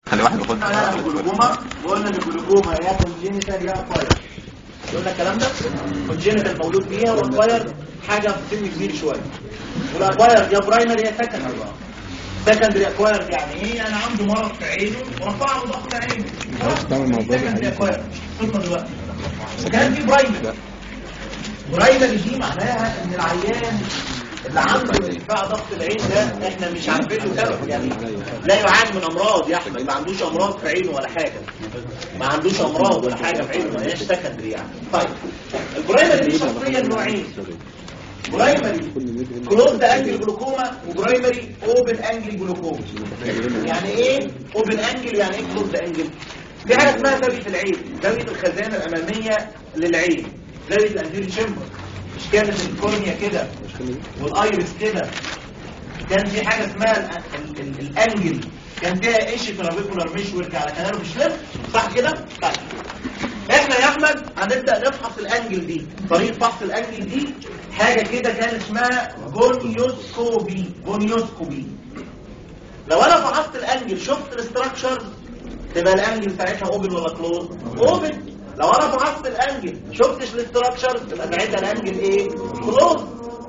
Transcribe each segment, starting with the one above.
خلي واحد ياخد انا الجلوكوما وقلنا ان الجلوكوما يا كونجينيتال يا اكواير قلنا الكلام ده كونجينيتال مولود بيها واكواير حاجه في سن كبير شويه والاكواير يا برايمري يا سكندري سكندري اكواير يعني ايه انا عنده مرض في عينه ورفع له ضغط عينه سكندري اكواير قلنا دلوقتي وكان في برايمري برايمري دي معناها ان العيان اللي عنده ارتفاع ضغط العين ده احنا مش عارفين له سبب يعني لا يعاني من امراض يا احمد ما عندوش امراض في عينه ولا حاجه ما عندوش امراض ولا حاجه في عينه ما هياش سكندري يعني طيب البرايمري دي شخصيا نوعين برايمري كلوزد انجل جلوكوما وبرايمري اوبن انجل جلوكوما يعني ايه اوبن انجل يعني ايه كلوزد انجل في حاجه اسمها زاويه العين زاويه الخزانه الاماميه للعين زاويه الانجل شمبر مش كانت الكورنيا كده والايرس كده كان في حاجه اسمها ال- ال- ال- الانجل كان فيها ايش ترابيكولار مشورك على كنال مش صح كده طيب احنا يا احمد هنبدا نفحص الانجل دي طريقه فحص الانجل دي حاجه كده كان اسمها جونيوسكوبي جونيوسكوبي لو انا فحصت الانجل شفت الاستراكشر تبقى الانجل ساعتها اوبن ولا كلوز اوبن لو انا فحصت الانجل شفتش الاستراكشر تبقى ساعتها الانجل ايه كلوز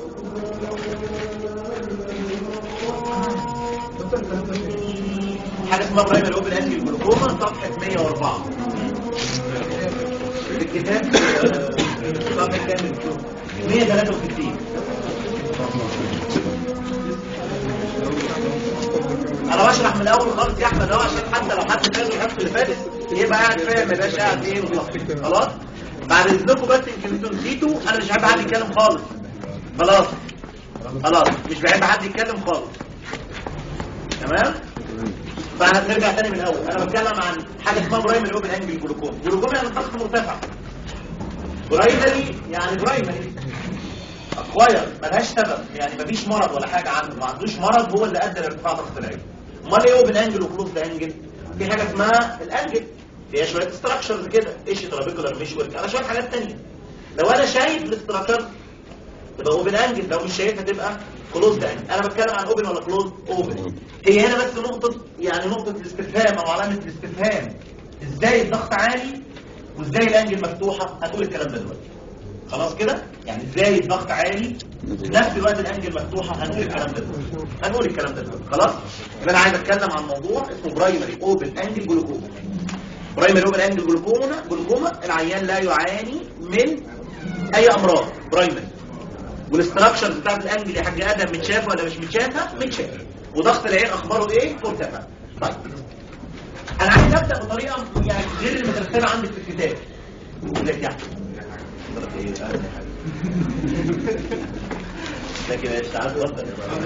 حاجه اسمها برايمري اوبن انجل جلوكوما صفحه 104 في الكتاب آه، صفحه كام 163 انا بشرح من الاول خالص يا احمد اهو عشان حتى لو حد فاهم الحصه اللي فاتت يبقى قاعد فاهم ما يبقاش قاعد ايه بالظبط خلاص بعد اذنكم بس يمكن انتوا نسيتوا انا مش بحب حد يتكلم خالص خلاص خلاص مش بحب حد يتكلم خالص تمام فهنرجع تاني من الاول انا بتكلم عن حاجه اسمها برايمري اوبن انجل جلوكوم جلوكوم يعني ضغط مرتفع برايمري يعني برايمري اكواير ملهاش سبب يعني مفيش مرض ولا حاجه عنده ما عندوش مرض هو اللي ادى لارتفاع ضغط العين امال ايه اوبن انجل وكلوز انجل في حاجه اسمها الانجل فيها شويه ستراكشرز كده ايش ترابيكولار مش ورك على شويه حاجات تانية لو انا شايف الاستراكشر تبقى اوبن انجل لو مش شايفها تبقى كلوز انجل انا بتكلم عن اوبن ولا كلوز اوبن هي هنا بس نقطه يعني نقطه الاستفهام او علامه الاستفهام ازاي الضغط عالي وازاي الانجل مفتوحه هنقول الكلام ده دلوقتي خلاص كده يعني ازاي الضغط عالي في نفس الوقت الانجل مفتوحه هنقول الكلام ده دلوقتي هنقول الكلام ده دلوقتي خلاص يبقى انا عايز اتكلم عن موضوع اسمه برايمري اوبن انجل جلوكوما برايمري اوبن انجل جلوكوما جلوكوما العيان لا يعاني من اي امراض برايمري والاستراكشرز بتاعت الانجل يا حاج ادم متشافه ولا مش متشافه متشافه وضغط العين اخباره ايه مرتفع طيب انا عايز ابدا بطريقه يعني غير المترتبه عندك في الكتاب ازيك يا احمد لكن ايش تعال اتفضل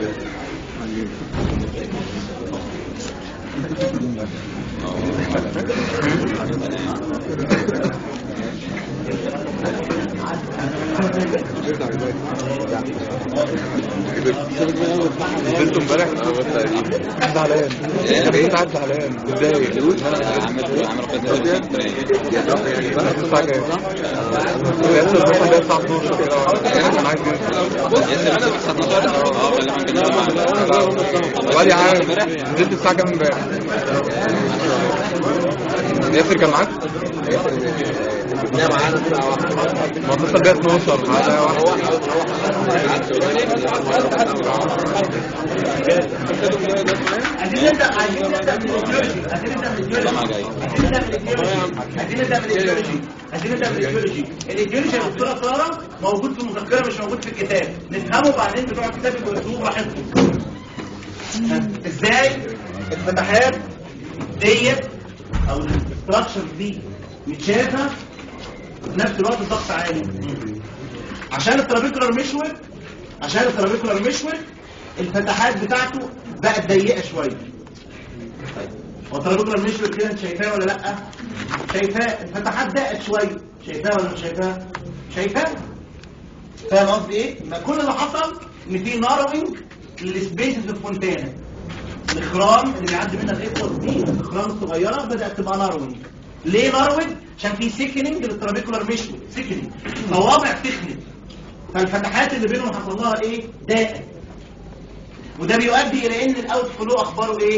نزلت امبارح زعلان بقيت قاعد زعلان متضايق عامل عامل قصه الساعة كام؟ ياسر بيصحى ده الساعة 12 كده كان عايز ينزل وادي عارف نزلت الساعة كام امبارح؟ ياسر كان معاك؟ ما اتصل بيا 12 على واحد عايزين نبدا عايزين نبدا من الجيولوجي عايزين نبدا من الجيولوجي عايزين نبدا من الجيولوجي عايزين نبدا من الجيولوجي الجيولوجي يا دكتوره ساره موجود في المذكره مش موجود في الكتاب نفهمه بعدين بتوع الكتاب يبقوا يكتبوه براحتكم ازاي الفتحات ديت او الاستراكشر دي متشافه وفي نفس الوقت الضغط عالي عشان الترابيكولار مشول عشان الترابيكولار مشول الفتحات بتاعته بقت ضيقه شويه هو الترابيكولار مشول كده انت شايفاه ولا لا شايفاه الفتحات ضاقت شويه شايفاه ولا مش شايفاه شايفاه فاهم قصدي ايه ما كل اللي حصل ان في ناروينج للسبيسز الفونتانا الاخرام اللي بيعدي منها الايكوس دي الاخرام الصغيره بدات تبقى ناروينج ليه ناروينج عشان في سيكننج للترابيكولار ميشو سيكننج صوابع تخنت فالفتحات اللي بينهم حصل لها ايه ضاقت وده بيؤدي الى ان الاوت فلو اخباره ايه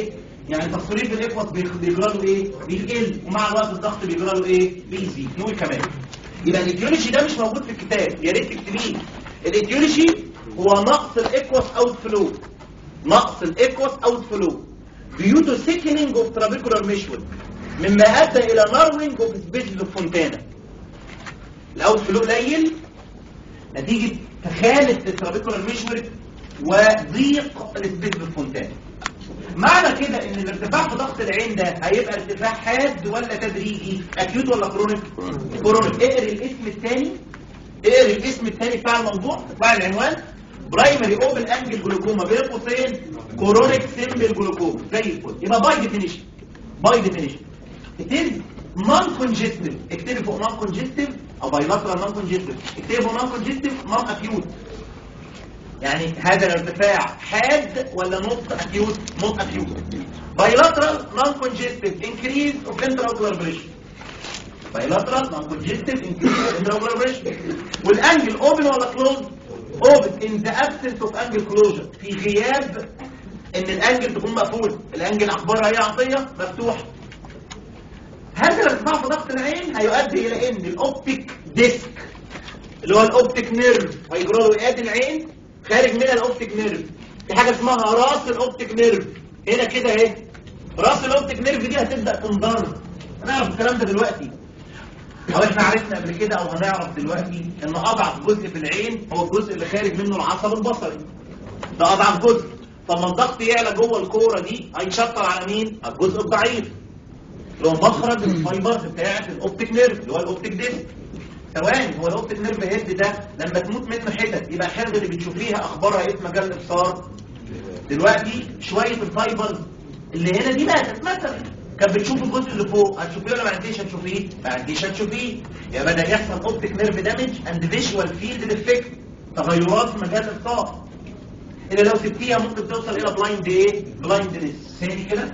يعني تصريف الاكوس بيخ- بيجرى له ايه بيقل ومع الوقت الضغط بيجرى له ايه بيزيد نقول كمان يبقى الايديولوجي ده مش موجود في الكتاب يا ريت تكتبيه الايديولوجي هو نقص الاكوس اوت فلو نقص الاكوس اوت فلو due to thickening of trabecular meshwork مما ادى الى narrowing of spaces of fontana الاوت فلو قليل نتيجه تخانه الترابيكولار مشورك وضيق السبيس بالفونتان معنى كده ان الارتفاع في ضغط العين ده هيبقى ارتفاع حاد ولا تدريجي اكيوت ولا كرونيك كرونيك اقري الاسم الثاني اقري الاسم الثاني بتاع الموضوع بتاع العنوان برايمري اوبن انجل جلوكوما بين قوسين كرونيك سيمبل جلوكوما زي الفل يبقى باي ديفينيشن باي ديفينيشن it is non congestive اكتبي فوق non congestive او bilateral non congestive اكتبي فوق non congestive non acute يعني هذا الارتفاع حاد ولا نوت اكيوت نوت اكيوت bilateral non congestive increase of intraocular pressure bilateral non congestive increase of intraocular pressure والانجل open ولا closed open in the absence of angle closure في غياب ان الانجل تكون مقفول الانجل اخبارها ايه عطيه مفتوح هذا الارتفاع في ضغط العين هيؤدي الى ان الاوبتيك ديسك اللي هو الاوبتيك نيرف هيجرى له اياد العين خارج منها الاوبتيك نيرف في حاجه اسمها راس الاوبتيك نيرف هنا كده اهي راس الاوبتيك نيرف دي هتبدا تنضرب هنعرف الكلام ده دلوقتي او احنا عرفنا قبل كده او هنعرف دلوقتي ان اضعف جزء في العين هو الجزء اللي خارج منه العصب البصري ده اضعف جزء فلما الضغط يعلى جوه الكوره دي هيشطر على مين على الجزء الضعيف اللي هو مخرج الفايبرز بتاعت الاوبتيك نيرف اللي هو الاوبتيك ديسك ثواني هو الاوبتيك نيرف هيد ده لما تموت منه حتت يبقى الحتت اللي بتشوفيها اخبارها ايه في مجال الابصار دلوقتي شويه الفايبرز اللي هنا دي بقى مثلا كانت بتشوف الجزء اللي فوق هتشوفيه ولا ما عنديش هتشوفيه ما عنديش هتشوفيه يبقى بدا يحصل اوبتيك نيرف دامج اند فيجوال فيلد ديفكت تغيرات في مجال الابصار اللي لو سبتيها ممكن توصل الى بلايند ايه بلايندنس ثاني كده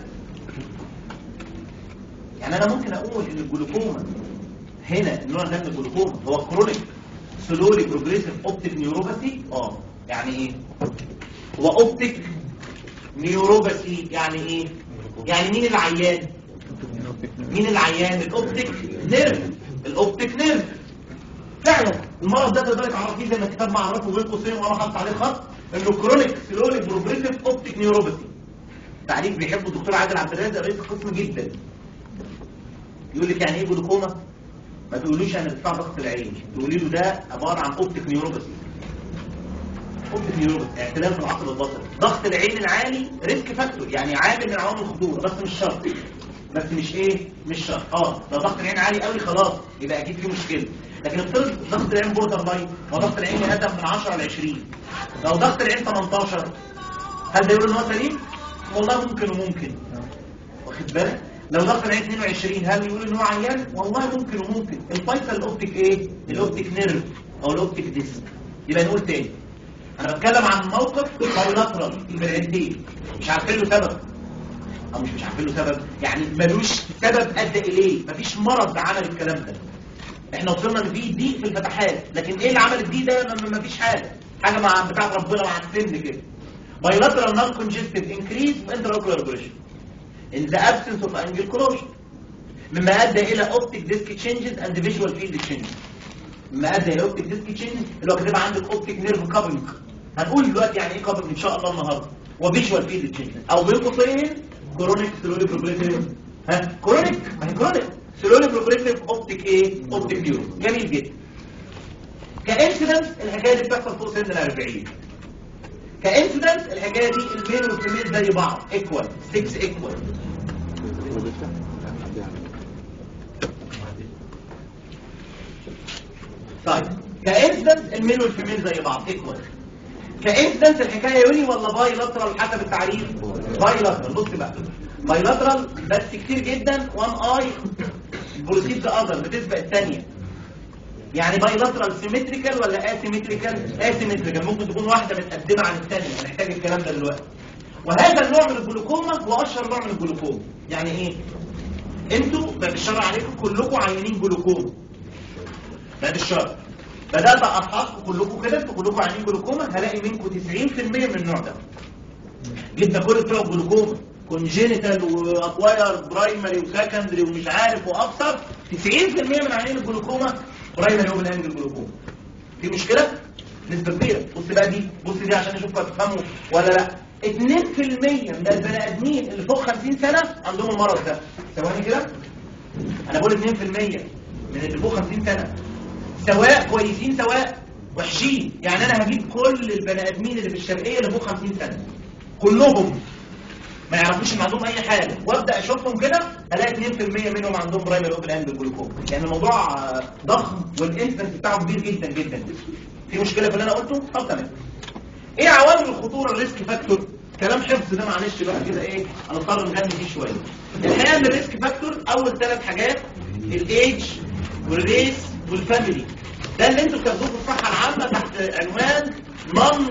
يعني انا ممكن اقول ان الجلوكوما هنا النوع ده من الجلوكوما هو كرونيك سلولي بروجريسيف اوبتيك نيوروباثي اه يعني ايه هو اوبتيك نيوروباثي يعني ايه يعني مين العيان مين العيان الاوبتيك نيرف الاوبتيك نيرف فعلا المرض ده تقدر تعرفيه زي ما الكتاب معرفه بين قوسين وانا حاطط عليه خط انه كرونيك سلولي بروجريسيف اوبتيك نيوروباثي تعريف بيحبه الدكتور عادل عبد الرازق رئيس القسم جدا يقول لك يعني ايه جلوكوما ما تقولوش انا ارتفاع ضغط العين تقولي له ده عباره عن اوبتيك نيوروباثي اوبتيك نيوروباثي اعتلال في العصب البصري ضغط العين العالي ريسك فاكتور يعني عامل من عوامل الخطوره بس مش شرط بس مش ايه مش شرط اه لو ضغط العين عالي قوي خلاص يبقى اكيد في مشكله لكن افترض ضغط العين بوردر لاين وضغط العين يقدم من 10 ل 20 لو ضغط العين 18 هل ده يقول ان هو سليم والله ممكن وممكن واخد بالك لو ضغط العين 22 هل يقول ان هو عيان والله ممكن وممكن الفيصل الاوبتيك ايه الاوبتيك نيرف او الاوبتيك ديسك يبقى نقول تاني انا بتكلم عن موقف بايلاترال في العينتين مش عارفين له سبب او مش مش عارفين له سبب يعني ملوش سبب ادى اليه مفيش مرض عمل الكلام ده احنا وصلنا ان في ضيق في الفتحات لكن ايه اللي عمل الضيق ده ما- مفيش حاجه حاجه مع بتاعت ربنا مع السن كده bilateral non-congestive increase of intraocular pressure in the absence of angle closure مما ادى الى optic disc changes and visual field changes مما ادى الى optic disc changes اللي هو كاتبها عندك optic nerve coupling هنقول دلوقتي يعني ايه coupling ان شاء الله النهارده وفيجوال فيلد changes او بين قوسين كرونيك سلولي بروجريسيف ها كرونيك ما هي كرونيك سلولي بروجريسيف اوبتيك ايه اوبتيك نيورو جميل جدا كانسيدنس الحكايه دي بتحصل فوق سن ال 40 كانسيدنس الحكايه دي الميل والفيميل زي بعض ايكوال 6 ايكوال طيب كانسيدنس الميل والفيميل زي بعض ايكوال كانسيدنس الحكايه يوني ولا باي لاترال حسب التعريف باي لاترال بص بقى باي لاترال بس كتير جدا وان اي بروسيد ذا اذر بتسبق الثانيه يعني باي لاترال سيمتريكال ولا اسيمتريكال اسيمتريكال ممكن تكون واحده متقدمه عن الثانيه هنحتاج الكلام ده دلوقتي وهذا النوع من الجلوكوما هو اشهر نوع من الجلوكوما يعني ايه انتوا بعد الشر عليكم كلكم عيانين جلوكوما بعد الشر بدات افحصكم كلكم كده انتوا كلكم عيانين جلوكوما هلاقي منكم 90% من النوع ده جبنا كل بتوع الجلوكوما كونجينيتال واكواير برايمري وسكندري ومش عارف واكثر 90% من عيانين الجلوكوما برايمري اوبن انجل جلوكوما في مشكله نسبه كبيره بص بقى دي بص دي عشان اشوف هتفهموا ولا لا 2% من البني ادمين اللي فوق 50 سنه عندهم المرض ده ثواني كده انا بقول 2% من اللي فوق 50 سنه سواء كويسين سواء وحشين يعني انا هجيب كل البني ادمين اللي في الشرقيه اللي فوق 50 سنه كلهم ما يعرفوش ان عندهم اي حاجه وابدا اشوفهم كده الاقي 2% منهم عندهم برايمري اوبن اند جلوكوما يعني الموضوع آه، ضخم والانسنس بتاعه كبير جدا جدا في مشكله في اللي انا قلته طب تمام ايه عوامل الخطوره الريسك فاكتور كلام حفظ ده معلش بقى كده ايه هنضطر نغني فيه شويه الحقيقه ان الريسك فاكتور اول ثلاث حاجات الايدج والريس والفاميلي ده اللي انتوا بتاخدوه في الصحه العامه تحت عنوان نون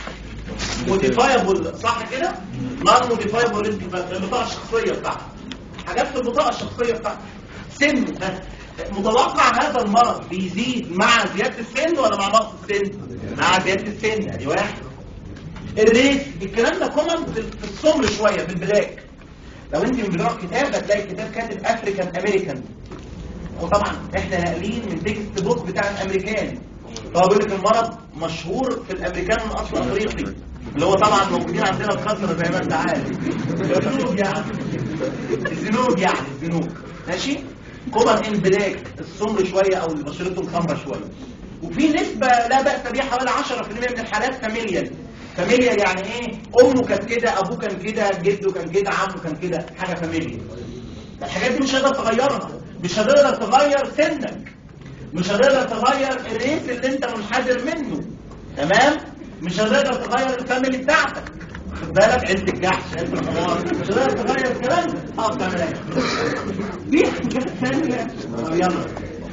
موديفايبل صح كده نون موديفايبل ريسك فاكتور البطاقه الشخصيه بتاعتك حاجات في البطاقه الشخصيه بتاعتك سن ها. متوقع هذا المرض بيزيد مع زياده السن ولا مع نقص السن مع زياده السن ادي واحد الريس الكلام ده كومن في في السمر شويه في البلاك لو انت من بتوع كتاب هتلاقي الكتاب كاتب افريكان امريكان وطبعا احنا ناقلين من تكست بوك بتاع الامريكان فهو بيقول لك المرض مشهور في الامريكان من اصل افريقي اللي هو طبعا موجودين عندنا في خصر زي ما انت عارف الذنوب يعني الذنوب يعني الذنوب ماشي كومن ان بلاك السمر شويه او اللي بشرتهم خمره شويه وفي نسبه لا باس بيها حوالي 10% من الحالات فاميليال فاميليال يعني ايه امه كانت كده ابوه كان كده جده كان كده عمه كان كده حاجه فاميليال الحاجات دي مش هتقدر تغيرها مش هتقدر تغير سنك مش هتقدر تغير الريس اللي انت منحدر منه تمام مش هتقدر تغير الفاميلي بتاعتك خد بالك عيلة الجحش عيلة الحمار مش هتقدر تغير الكلام ده اه بتعمل ايه في حاجات ثانيه آه، يلا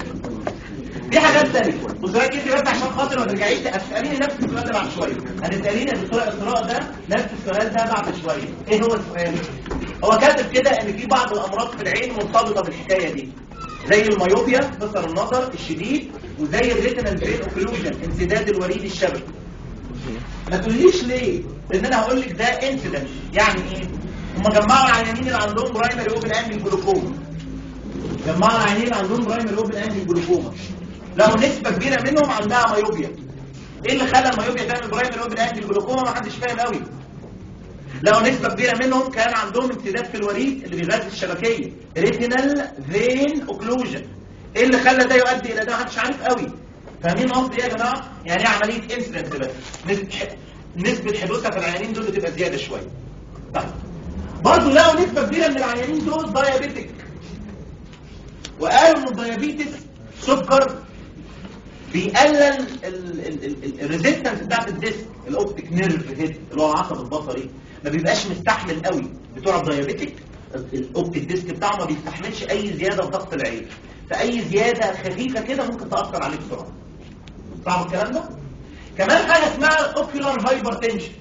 في حاجات ثانيه بص ركزي بس عشان خاطر ما ترجعيش تساليني نفس السؤال ده بعد شويه هتساليني يا دكتور اسراء ده نفس السؤال ده بعد شويه ايه هو السؤال هو كاتب كده ان في بعض الامراض في العين مرتبطه بالحكايه دي زي الميوبيا قصر النظر الشديد وزي الريتينال برين اوكلوجن انسداد الوريد الشبكي ما تقوليش ليه لان انا هقول لك ده انسيدنت يعني ايه هم جمعوا العيانين اللي عندهم برايمري اوبن انجل جلوكوما جمعوا العيانين اللي عندهم برايمري اوبن انجل جلوكوما لقوا نسبه كبيره منهم عندها ميوبيا ايه اللي خلى الميوبيا تعمل برايمري اوبن انجل جلوكوما ما حدش فاهم قوي لقوا نسبة كبيرة منهم كان عندهم امتداد في الوريد اللي بيغذي الشبكية ريتينال فين اوكلوجن ايه اللي خلى ده يؤدي الى ده محدش عارف قوي فاهمين قصدي ايه يا جماعة يعني ايه عملية انسلنس بس نسبة ح- نسبة حدوثها في العيانين دول بتبقى زيادة شوية طيب برضه لقوا نسبة كبيرة من العيانين دول دايابيتك وقالوا ان الديابيتس سكر بيقلل الريزيستنس بتاعت الديسك الاوبتيك نيرف هيد اللي هو العصب البصري ما بيبقاش مستحمل قوي بتوع الديابيتك الاوبتيك ديسك بتاعه ما بيستحملش اي زياده في ضغط العين فاي زياده خفيفه كده ممكن تاثر عليه بسرعه صعب الكلام ده كمان حاجه اسمها الاوكيولار هايبرتنشن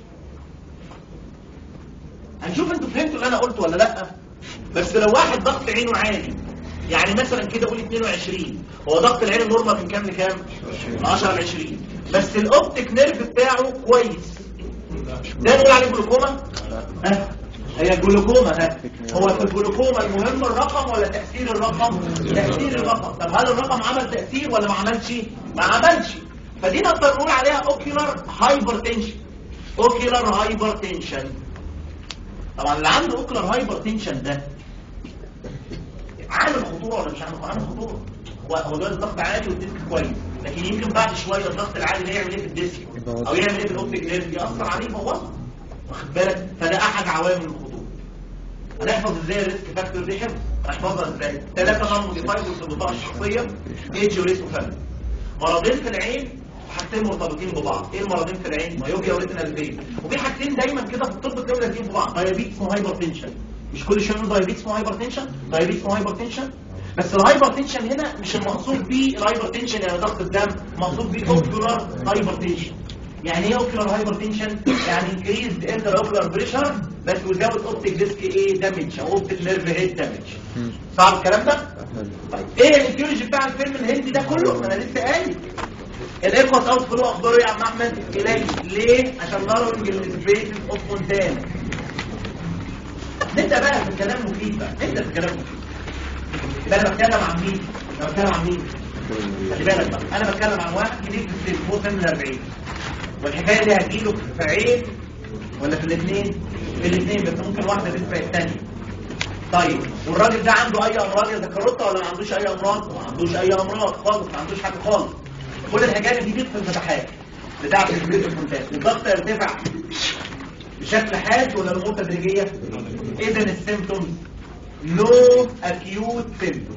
هنشوف انتوا فهمتوا اللي انا قلته ولا لا بس لو واحد ضغط عينه عالي يعني مثلا كده قول 22 هو ضغط العين النورمال من كام لكام من 10 ل 20 بس الاوبتيك نيرف بتاعه كويس ده نقول عليه جلوكوما ها هي الجلوكوما ها هو في الجلوكوما المهم الرقم ولا تأثير الرقم تأثير الرقم طب هل الرقم عمل تأثير ولا ما عملش ما عملش فدي نقدر نقول عليها اوكيولار هايبرتنشن اوكيولار هايبرتنشن طبعا اللي عنده اوكيولار هايبرتنشن ده عامل خطوره ولا مش عامل عامل خطوره هو هو دلوقتي الضغط عالي والديسك كويس لكن يمكن بعد شويه الضغط العالي ده يعمل ايه في الديسك او يعمل ايه في الاوبتيك نيرف ياثر عليه يبوظه واخد بالك فده احد عوامل الخطوره هنحفظ ازاي الريسك فاكتور دي حفظ هنحفظها ازاي ثلاثه نون موديفايبل في البطاقه الشخصيه ايدج وريس وفاميلي مرضين في العين حاجتين مرتبطين ببعض ايه المرضين في العين مايوبيا وريتينال فين وفي حاجتين دايما كده في الطب تلاقيهم لازقين في بعض دايابيتس وهايبرتنشن مش كل شويه نقول دايابيتس وهايبرتنشن دايابيتس وهايبرتنشن بس الهايبرتنشن هنا مش المقصود بيه الهايبرتنشن يعني ضغط الدم مقصود بيه اوكيولار هايبرتنشن يعني ايه اوكيولار هايبرتنشن يعني انكريز انتر اوكيولار بريشر بس وزود اوبتيك ديسك ايه دامج او اوبتيك نيرف هيد دامج صعب الكلام ده طيب ايه الايديولوجي بتاع الفيلم الهندي ده كله ما انا لسه قايل الايكوس اوت فلو اخباره ايه يا عم احمد قليل ليه عشان نارونج السبيسز اوف فونتانا نبدا بقى في الكلام المفيد بقى نبدا في الكلام المفيد يبقى انا بتكلم عن مين انا بتكلم عن مين خلي بالك بقى انا بتكلم عن واحد جديد في السن فوق سن ال 40 والحكايه دي هتجيله في عين ولا في الاثنين في الاثنين بس ممكن واحده تسبق الثانيه طيب والراجل ده عنده اي امراض يا ذكرته ولا ما عندوش اي امراض ما عندوش اي امراض خالص ما عندوش حاجه خالص كل الحكايه دي في الفتحات بتاعه البيت الممتاز الضغط يرتفع بشكل حاد ولا الامور تدريجيه اذا السيمبتومز نو اكيوت سيمبتومز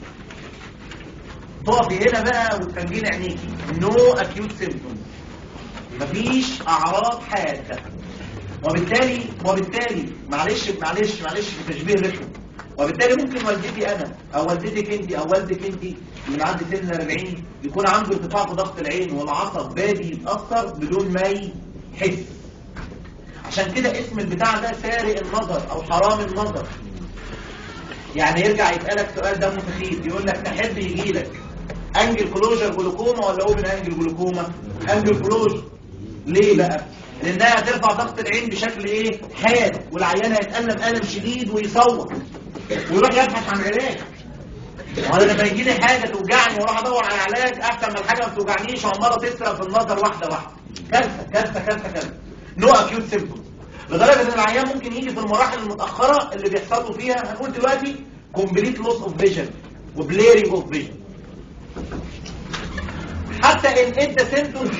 تقفي هنا بقى وتفنجين عينيكي نو اكيوت سيمبتومز مفيش اعراض حاده وبالتالي وبالتالي معلش معلش معلش في تشبيه رخم وبالتالي ممكن والدتي انا او والدتك انت او والدك انت اللي معدي سن 40 يكون عنده ارتفاع في ضغط العين والعصب بادي يتاثر بدون ما يحس عشان كده اسم البتاع ده سارق النظر او حرام النظر يعني يرجع يسالك سؤال دمه خفيف يقول لك تحب يجي لك انجل كلوجر جلوكوما ولا اوبن انجل جلوكوما انجل كلوجر ليه بقى لانها هترفع ضغط العين بشكل ايه حاد والعيان هيتالم الم شديد ويصوت ويروح يبحث عن علاج وانا لما يجي لي حاجه توجعني واروح ادور على علاج احسن من الحاجه ما توجعنيش وعماله تسرق في النظر واحده واحده كارثه كارثه كارثه كارثه نو اكيوت سيمبتوم لدرجه ان العيان ممكن يجي في المراحل المتاخره اللي بيحصل له فيها هنقول دلوقتي كومبليت لوس اوف فيجن وبليرنج اوف فيجن حتى ان ادى سيمبتوم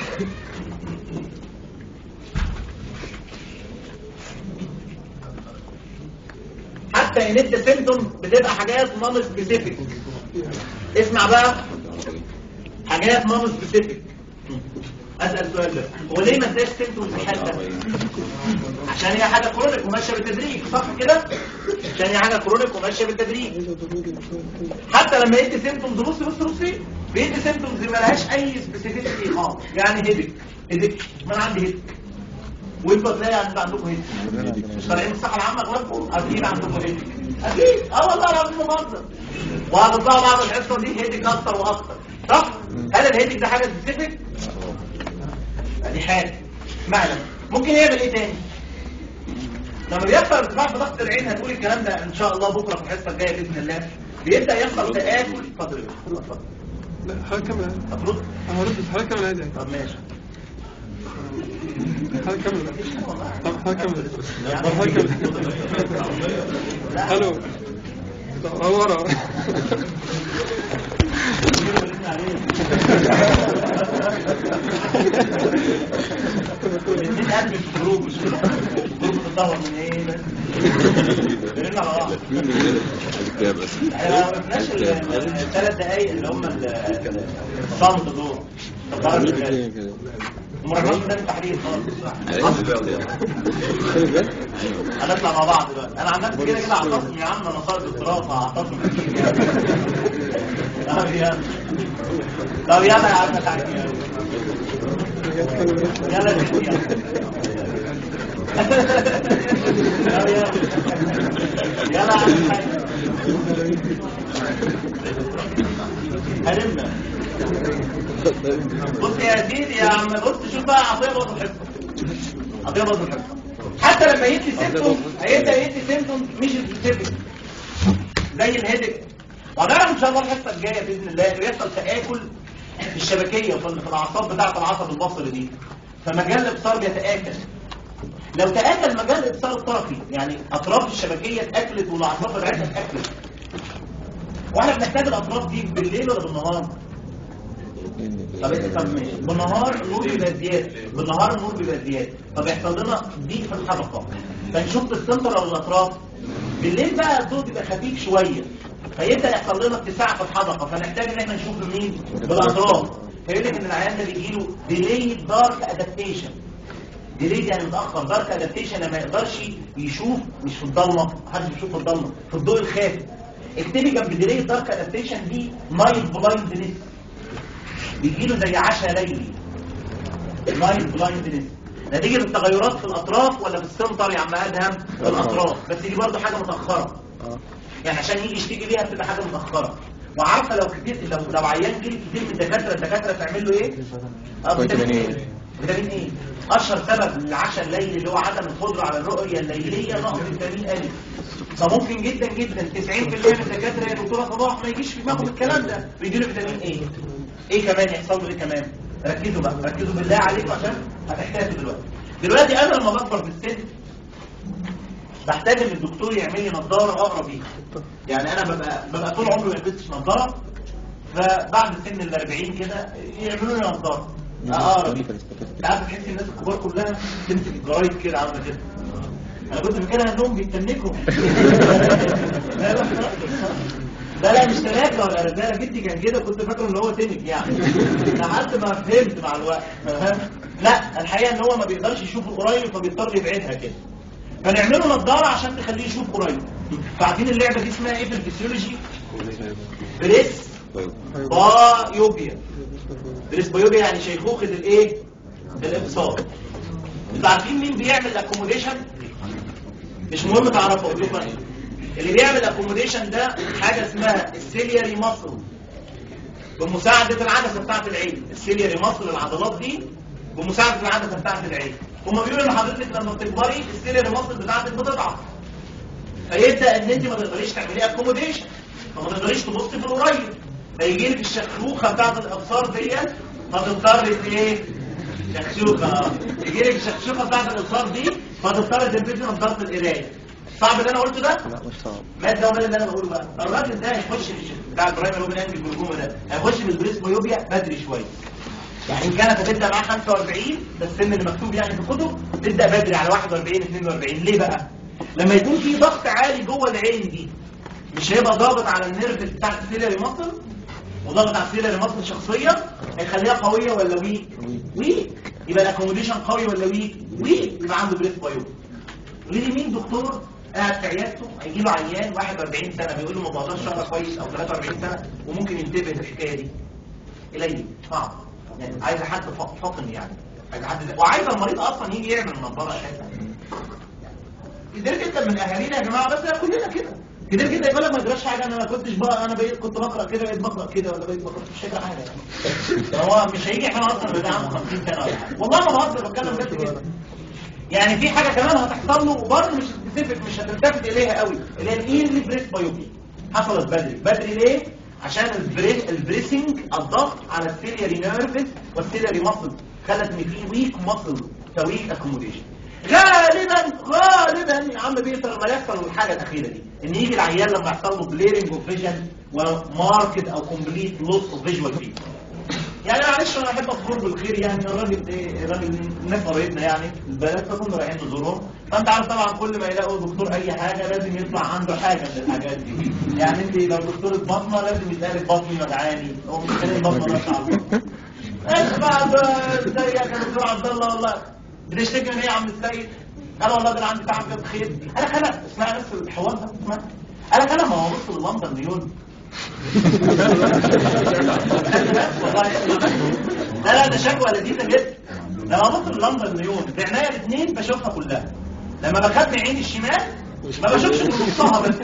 حتى ان ادى سيمبتوم بتبقى حاجات نون سبيسيفيك اسمع بقى حاجات نون سبيسيفيك اسال سؤال ده هو ليه ما اداش سيمبتوم في حته عشان هي حاجه كرونيك وماشيه بالتدريج صح كده عشان هي حاجه كرونيك وماشيه بالتدريج حتى لما يدي سيمبتومز بص بص بص فين بيدي سيمبتومز ما لهاش اي سبيسيفيكتي خالص يعني هيدك هيدك ما انا عندي هيدك وانتوا تلاقي عند عندكم هيدك مش طالعين الصحه العامه جواكم اكيد عندكم هيدك اكيد اه والله العظيم ما بهزر وهتطلعوا بعد الحصه دي هيدك اكتر واكتر صح هل الهيدك ده حاجه سبيسيفيك دي حاجه معنى ممكن يعمل ايه تاني لما بيحصل ارتفاع في ضغط العين هنقول الكلام ده ان شاء الله بكره في الحصه الجايه باذن الله بيبدا يحصل تاكل اتفضل اتفضل لا حاجة كاملة هترد أنا هرد حاجة كاملة عادي طب ماشي حاجة كاملة طب حاجة كاملة طب حاجة كاملة الو طب ورا الاثنين قلب في الجروب مش كده الجروب بتتدور من ايه بس بيرن على بعض الكتاب بس احنا ما وقفناش الثلاث دقايق اللي هم ال- الصمت دول المراجعات ده تحليل خالص هنطلع مع بعض دلوقتي انا عن نفسي كده كده اعتصم يا عم انا صار دكتوراه فاعتصم اكيد يعني طب يلا طب يلا يا عم تعالى يلا يا بنتي يلا يلا يلا يا عم حاج. هنبدأ بص يا سيدي يا عم بص شوف بقى عطيه برضه الحصه عطيه برضه الحصه حتى لما يدي سيمتوم هيبدا يدي سيمتوم مش سبيسيفيك زي الهيدك وهنعرف ان شاء الله الحصه الجايه باذن الله انه يحصل تاكل في الشبكيه في في الاعصاب بتاعه العصب البصري دي فمجال الابصار بيتاكل لو تاكل مجال الابصار الطرفي يعني اطراف الشبكيه اتاكلت والاعصاب الرئه اتاكلت واحنا بنحتاج الاطراف دي بالليل ولا بالنهار؟ طب طب ماشي بالنهار النور بيبقى زياده بالنهار النور بيبقى زياده فبيحصل لنا ضيق في الحلقه فنشوف السنتر او الاطراف بالليل بقى الضوء بيبقى خفيف شويه فيبدا يحصل لنا اتساع في الحلقه فنحتاج ان احنا نشوف مين بالاطراف فيقول لك ان العيان ده بيجيله ديلي دارك ادابتيشن ديلي يعني متاخر دارك ادابتيشن لما يقدرش يشوف مش في الضلمه محدش بيشوف في الضلمه في الضوء الخافت اكتبي جنب ديلي دارك ادابتيشن دي نايت بلايندنس بيجيله زي عشاء ليلي نايت بلايندنس نتيجة التغيرات في الأطراف ولا في السنتر يا عم أدهم في الأطراف بس دي برضه حاجة متأخرة يعني عشان يجي يشتكي بيها بتبقى حاجة متأخرة وعارفة لو كتير لو لو عيان جيل كتير من الدكاترة الدكاترة تعمل له إيه؟ اه فيتامين إيه؟ فيتامين إيه؟ أشهر سبب للعشاء الليلي اللي هو عدم القدرة على الرؤية الليلية نقص فيتامين أ فممكن جدا جدا 90% من الدكاتره يا دكتوره صباح ما يجيش في دماغهم الكلام ده بيديله فيتامين ايه ايه كمان يحصل له ايه كمان ركزوا بقى ركزوا بالله عليكم عشان هتحتاجوا دلوقتي دلوقتي انا لما بكبر في السن بحتاج ان الدكتور يعمل لي نظاره اقرا بيها يعني انا ببقى ببقى طول عمري ما لبستش نظاره فبعد سن ال 40 كده يعملوا لي نظاره اقرا بيها انت عارف تحس الناس الكبار كلها تمسك الجرايد كده عامله كده انا كنت فاكرها انهم بيتنكوا لا لا لا لا مش تناكة ولا رسالة جدي كان كده كنت فاكره ان هو تنك يعني لحد ما فهمت مع الوقت فاهم؟ لا الحقيقة ان هو ما بيقدرش يشوف القريب فبيضطر يبعدها كده فنعمله نظارة عشان تخليه يشوف قريب فعارفين اللعبة دي اسمها ايه في الفسيولوجي بريس بايوبيا بريس بايوبيا يعني شيخوخة الايه الابصار انتوا عارفين مين بيعمل اكوموديشن مش مهم تعرفوا اقول لكم ايه اللي بيعمل اكوموديشن ده حاجه اسمها السيلياري ماسل بمساعده العدسه بتاعه العين السيلياري ماسل العضلات دي بمساعده العدسه بتاعه العين هم بيقولوا ان حضرتك لما بتكبري السيلياري ماسل بتاعتك بتضعف فيبدا ان انت ما تقدريش تعملي اكوموديشن فما تقدريش تبصي في القريب فيجي لك الشخوخه بتاعه الابصار ديت فتضطر ايه شخشوخه يجي لك الشخشوخه بتاعت الابصار دي فتضطر تلبسي نظاره القرايه صعب اللي انا قلته ده لا مش صعب ما ده ولا اللي انا بقوله بقى الراجل ده هيخش في- بتاع البرايمري اوبن انجل جلوكوما ده هيخش بالبريسبيوبيا بدري شويه يعني ان كانت هتبدا معاه 45 ده السن اللي مكتوب يعني في الكتب تبدا بدري على 41 42 ليه بقى لما يكون في ضغط عالي جوه العين دي مش هيبقى ضاغط على النيرف بتاع السيلري ماسل وضغط على السيلري ماسل شخصيا هيخليها قويه ولا ويك ويك يبقى الاكوموديشن قوي ولا ويك ويك يبقى عنده بريسبيوبيا ليه مين دكتور قاعد في عيادته هيجي له عيان 41 سنه بيقول له ما بقدرش اقرا كويس او 43 سنه وممكن ينتبه للحكايه دي قليل صعب يعني عايز حد ف- فاطن يعني عايز حد زي- وعايز المريض اصلا يجي يعمل النظاره اساسا كتير جدا من اهالينا يا جماعه بس كلنا كده كتير جدا يقول لك ما يجراش حاجه انا ما كنتش بقى انا بقيت كنت بقرا كده بقيت بقرا كده ولا بقيت بقرا مش هيجرى حاجه يعني هو مش هيجي احنا اصلا بيبقى عنده 50 سنه ولا حاجه والله ما بهزر بتكلم بجد كده يعني في حاجة كمان هتحصل له وبرضه مش سبيسيفيك مش هتلتفت اليها قوي اللي هي الايرلي بريس بايوبي حصلت بدري بدري ليه عشان البريس البريسنج الضغط على السيلياري نيرفس والسيلياري ماسل خلت ان في ويك ماسل فويك اكوموديشن غالبا غالبا يا عم بيقدر ما يحصل الحاجه الاخيره دي ان يجي العيان لما يحصل له بليرنج اوف فيجن وماركت او كومبليت لوس اوف فيجوال فيلد يعني معلش انا احب اذكر بالخير يعني الراجل ايه الراجل الناس قريتنا يعني البنات كنا رايحين نزورهم فانت عارف طبعا كل ما يلاقوا دكتور اي حاجه لازم يطلع عنده حاجه من الحاجات دي يعني انت لو دكتور بطنه لازم يسالك بطني وجعاني هو مش كلام بطنه ما شاء الله ايش بعد ازيك يا دكتور عبد الله والله بتشتكي من ايه يا عم السيد قال والله ده انا عندي تعب في الخير انا خلق اسمع بس الحوار ده اسمع انا خلق ما هو بص للندن نيون لا لا ده شكوى لذيذه جدا لما بطل لندن نيون بعناية الاثنين بشوفها كلها لما بخبي عيني الشمال ما بشوفش غير نصها بس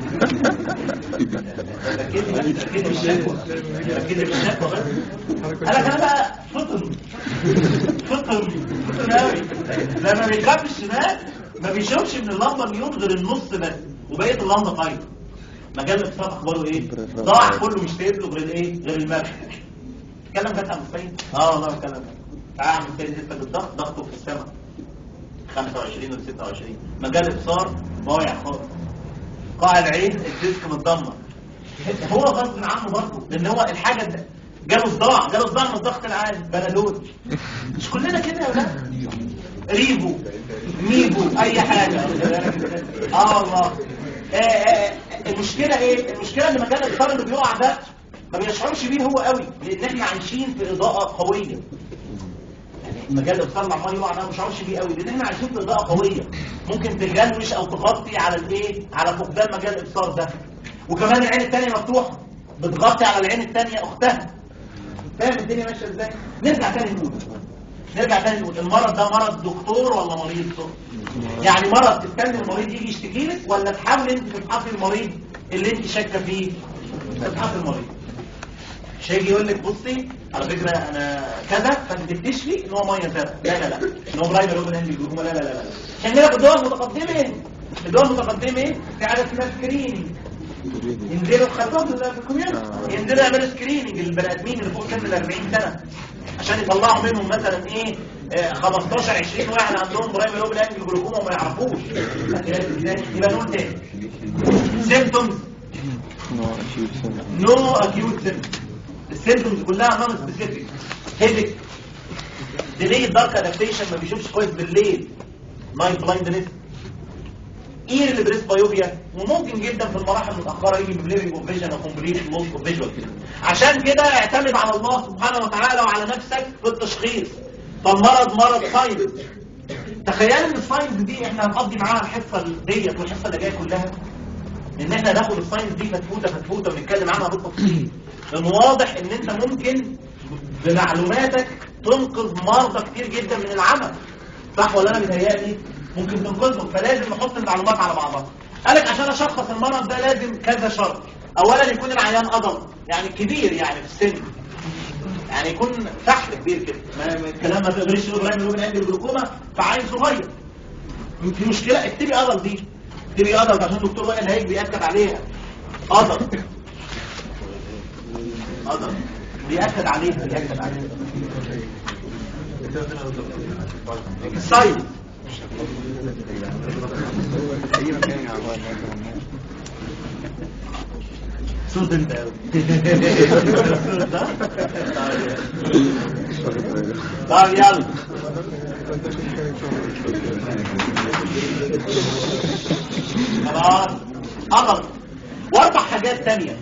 ركزي بس ركزي في الشكوى ركزي في الشكوى بس انا كان بقى فطر فطر فطر قوي لما بيخبي الشمال ما بيشوفش من اللمبه نيون غير النص بس وبقيه اللمبه طايره مجال الاقتصاد اخباره ايه ضاع كله مش شايف له غير ايه غير المرح اتكلم جد عن السيد اه والله اتكلم جد تعال عن السيد لسه بالضغط ضغطه في السماء 25 ولا 26 مجال ابصار ضايع خالص قاع العين الديسك متدمر هو غصب عنه برضه لان هو الحاجه ده جاله صداع جاله صداع من الضغط العالي بنادول مش كلنا كده يا ولاد ريبو ميبو اي حاجه اه والله آه، آه، المشكله ايه المشكله ان مجال الابصار اللي بيقع ده ما بيشعرش بيه هو قوي لان احنا عايشين في اضاءه قويه يعني مجال الابصار اللي عمال يقع ده ما بيشعرش بيه قوي لان احنا عايشين في اضاءه قويه ممكن تجلوش او تغطي على الايه على فقدان مجال الابصار ده وكمان العين الثانيه مفتوحه بتغطي على العين الثانيه اختها فاهم الدنيا ماشيه ازاي نرجع تاني نقول نرجع تاني نقول المرض ده مرض دكتور ولا مريض يعني مرض تستنى المريض يجي يشتكي لك ولا تحاول انت تفحصي المريض اللي انت شاكه فيه تفحصي المريض مش هيجي يقول لك بصي على فكره انا كذا فانت تكتشفي ان هو ميه زرقاء لا لا لا ان هو برايمر اوبن هاند جلوكوما لا لا لا لا عشان كده في الدول المتقدمه الدول المتقدمه ايه في حاجه اسمها سكريننج ينزلوا خدوهم في الكوميونتي ينزلوا يعملوا سكريننج للبني ادمين اللي فوق سن ال 40 سنه عشان يطلعوا منهم مثلا ايه آه، 15 20 واحد عندهم برايمري اوبن انجل جلوكوما وما يعرفوش يبقى نقول تاني سيمتومز نو اكيوت سيمتومز السيمتومز كلها نون سبيسيفيك هيدك ديلي دارك ادابتيشن ما بيشوفش كويس بالليل نايت بلايندنس اير اللي بريس بايوبيا وممكن جدا في المراحل المتاخره يجي بليرنج اوف فيجن او كومبليت لوس اوف فيجوال عشان كده اعتمد على الله سبحانه وتعالى وعلى نفسك في التشخيص فالمرض مرض ساينس تخيل ان الساينس دي احنا هنقضي معاها الحصه ديت والحصه اللي جايه كلها ان احنا ناخد الساينس دي فتفوته فتفوته ونتكلم عنها بالتفصيل لان واضح ان انت ممكن بمعلوماتك تنقذ مرضى كتير جدا من العمى صح ولا انا متهيألي ممكن تنقذهم فلازم نحط المعلومات على بعضها قالك عشان اشخص المرض ده لازم كذا شرط اولا يكون العيان ادلت يعني كبير يعني في السن يعني يكون فحل كبير كده ما ما- الكلام ما تقدرش تقول ابراهيم يقول عندي الجلوكوما فعيل صغير في مشكله اكتبي ادلت دي اكتبي ادلت عشان الدكتور وائل هيك بيأكد عليها ادلت ادلت بيأكد عليها بيأكد عليها السايد صوت انت قوي طيب يلا خلاص قمر واربع حاجات تانية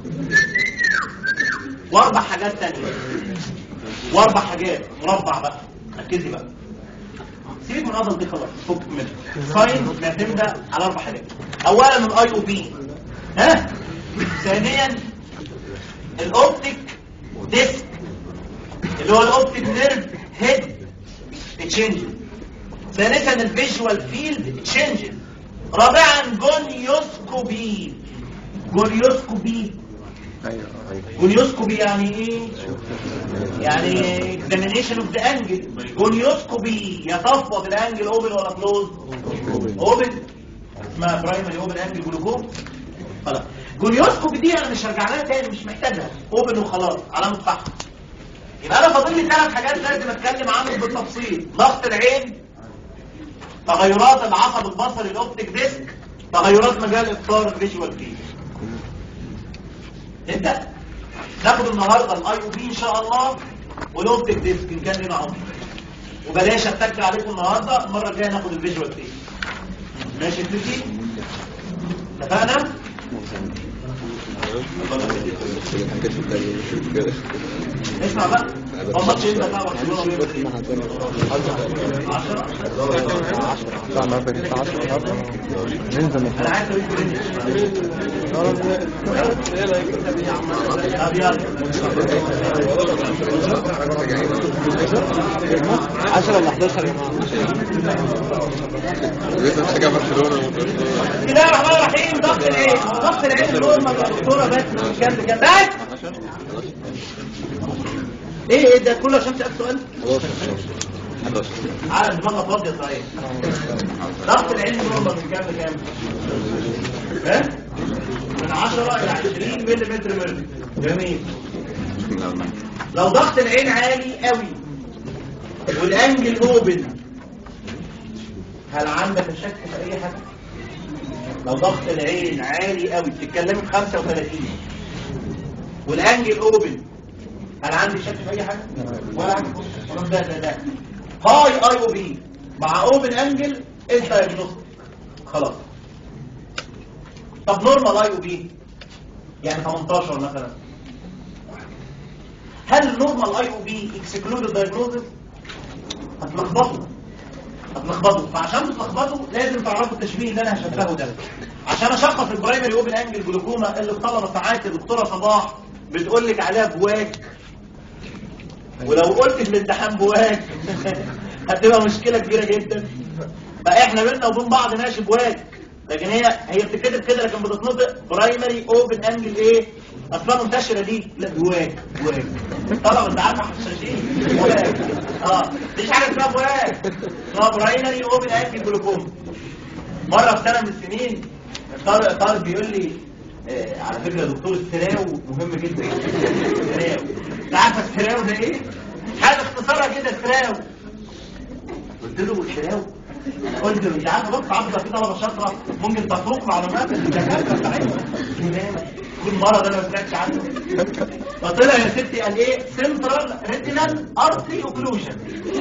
واربع حاجات تانية واربع حاجات مربع بقى ركزي بقى سيبك من الأفضل دي خلاص فك منها ساين معتمدة على اربع حاجات اولا الاي او بي ها ثانيا الاوبتيك ديسك اللي هو الاوبتيك نيرف هيد تشينج ثالثا الفيجوال فيلد تشينج رابعا جونيوسكوبي جونيوسكوبي ايوه ايوه جونيوسكوبي يعني ايه يعني examination of the angle جونيوسكوبي يصفط الانجل اوبن ولا كلوز اوبن اسمها برايمري اوبن انجل جلوكوم خلاص جونيوسكوبي دي انا مش هرجع لها تاني مش محتاجها اوبن وخلاص علامه صح يبقى انا فاضل لي ثلاث حاجات لازم اتكلم عنهم بالتفصيل ضغط العين تغيرات العصب البصري الاوبتيك ديسك تغيرات مجال ابصار الفيجوال فيلد انت ناخد النهارده الاي او بي ان شاء الله والاوبتيك ديسك ان كان لنا عمر وبلاش اتك عليكم النهارده المره الجايه ناخد الفيجوال فيلد ماشي تريكي اتفقنا حاجات في التانية مش كده اسمع بقى هم ماتشين ده بقى برشلونه وبيرن 10 الساعة النهاردة دي الساعة 10 النهاردة ننزل انا عايز اقول طب يلا 10 ولا 11 يا جماعه لسه حاجة برشلونة بسم الله الرحمن الرحيم ضغط العين هو ضغط العين نورمال يا دكتوره بس مش كام بكام بس ايه ايه ده كله عشان تسال سؤال 11 على دماغك فاضيه صحيح ضغط العين نورمال من كام لكام ها من 10 الى 20 ملم ميرفي جميل لو ضغط العين عالي قوي والانجل اوبن هل عندك شك في اي حاجه لو ضغط العين عالي قوي بتتكلمي في 35 والانجل اوبن هل عندي شك في اي حاجه ولا حاجه خلاص ده ده ده هاي اي او بي مع اوبن انجل انت دايجنوستيك خلاص طب نورمال اي او بي يعني 18 مثلا هل نورمال اي او بي اكسكلود دايجنوستيك هتلخبطوا هتلخبطوا فعشان تتلخبطوا لازم تعرفوا التشبيه اللي انا هشبهه ده عشان اشخص البرايمري اوبن انجل جلوكوما اللي الطلبه ساعات الدكتوره صباح بتقول لك عليها بواك ولو قلت في الامتحان بواك هتبقى مشكله كبيره جدا فاحنا بينا وبين بعض ماشي بواك لكن هي هي بتتكتب كده لكن بتتنطق برايمري اوبن انجل ايه اصلا منتشره دي لا بواك بواك طبعا انت عارفه حشاشين بواك اه مفيش حاجه اسمها بواك اسمها برايمري اوبن انجل جلوكوما مره في سنه من السنين طارق طارق بيقول لي آه، على فكره يا دكتور السراو مهم جدا السراو انت عارفه السراو ده ايه؟ حاجه اختصارها كده سراو قلت له السراو انا قلت له انت عارفه بص عبده في طلبه شاطره ممكن تفوق معلومات الدكاتره بتاعتهم كل مره ده انا ما سمعتش عنه فطلع يا ستي قال ايه سنترال ريتينال ارتري اوكلوجن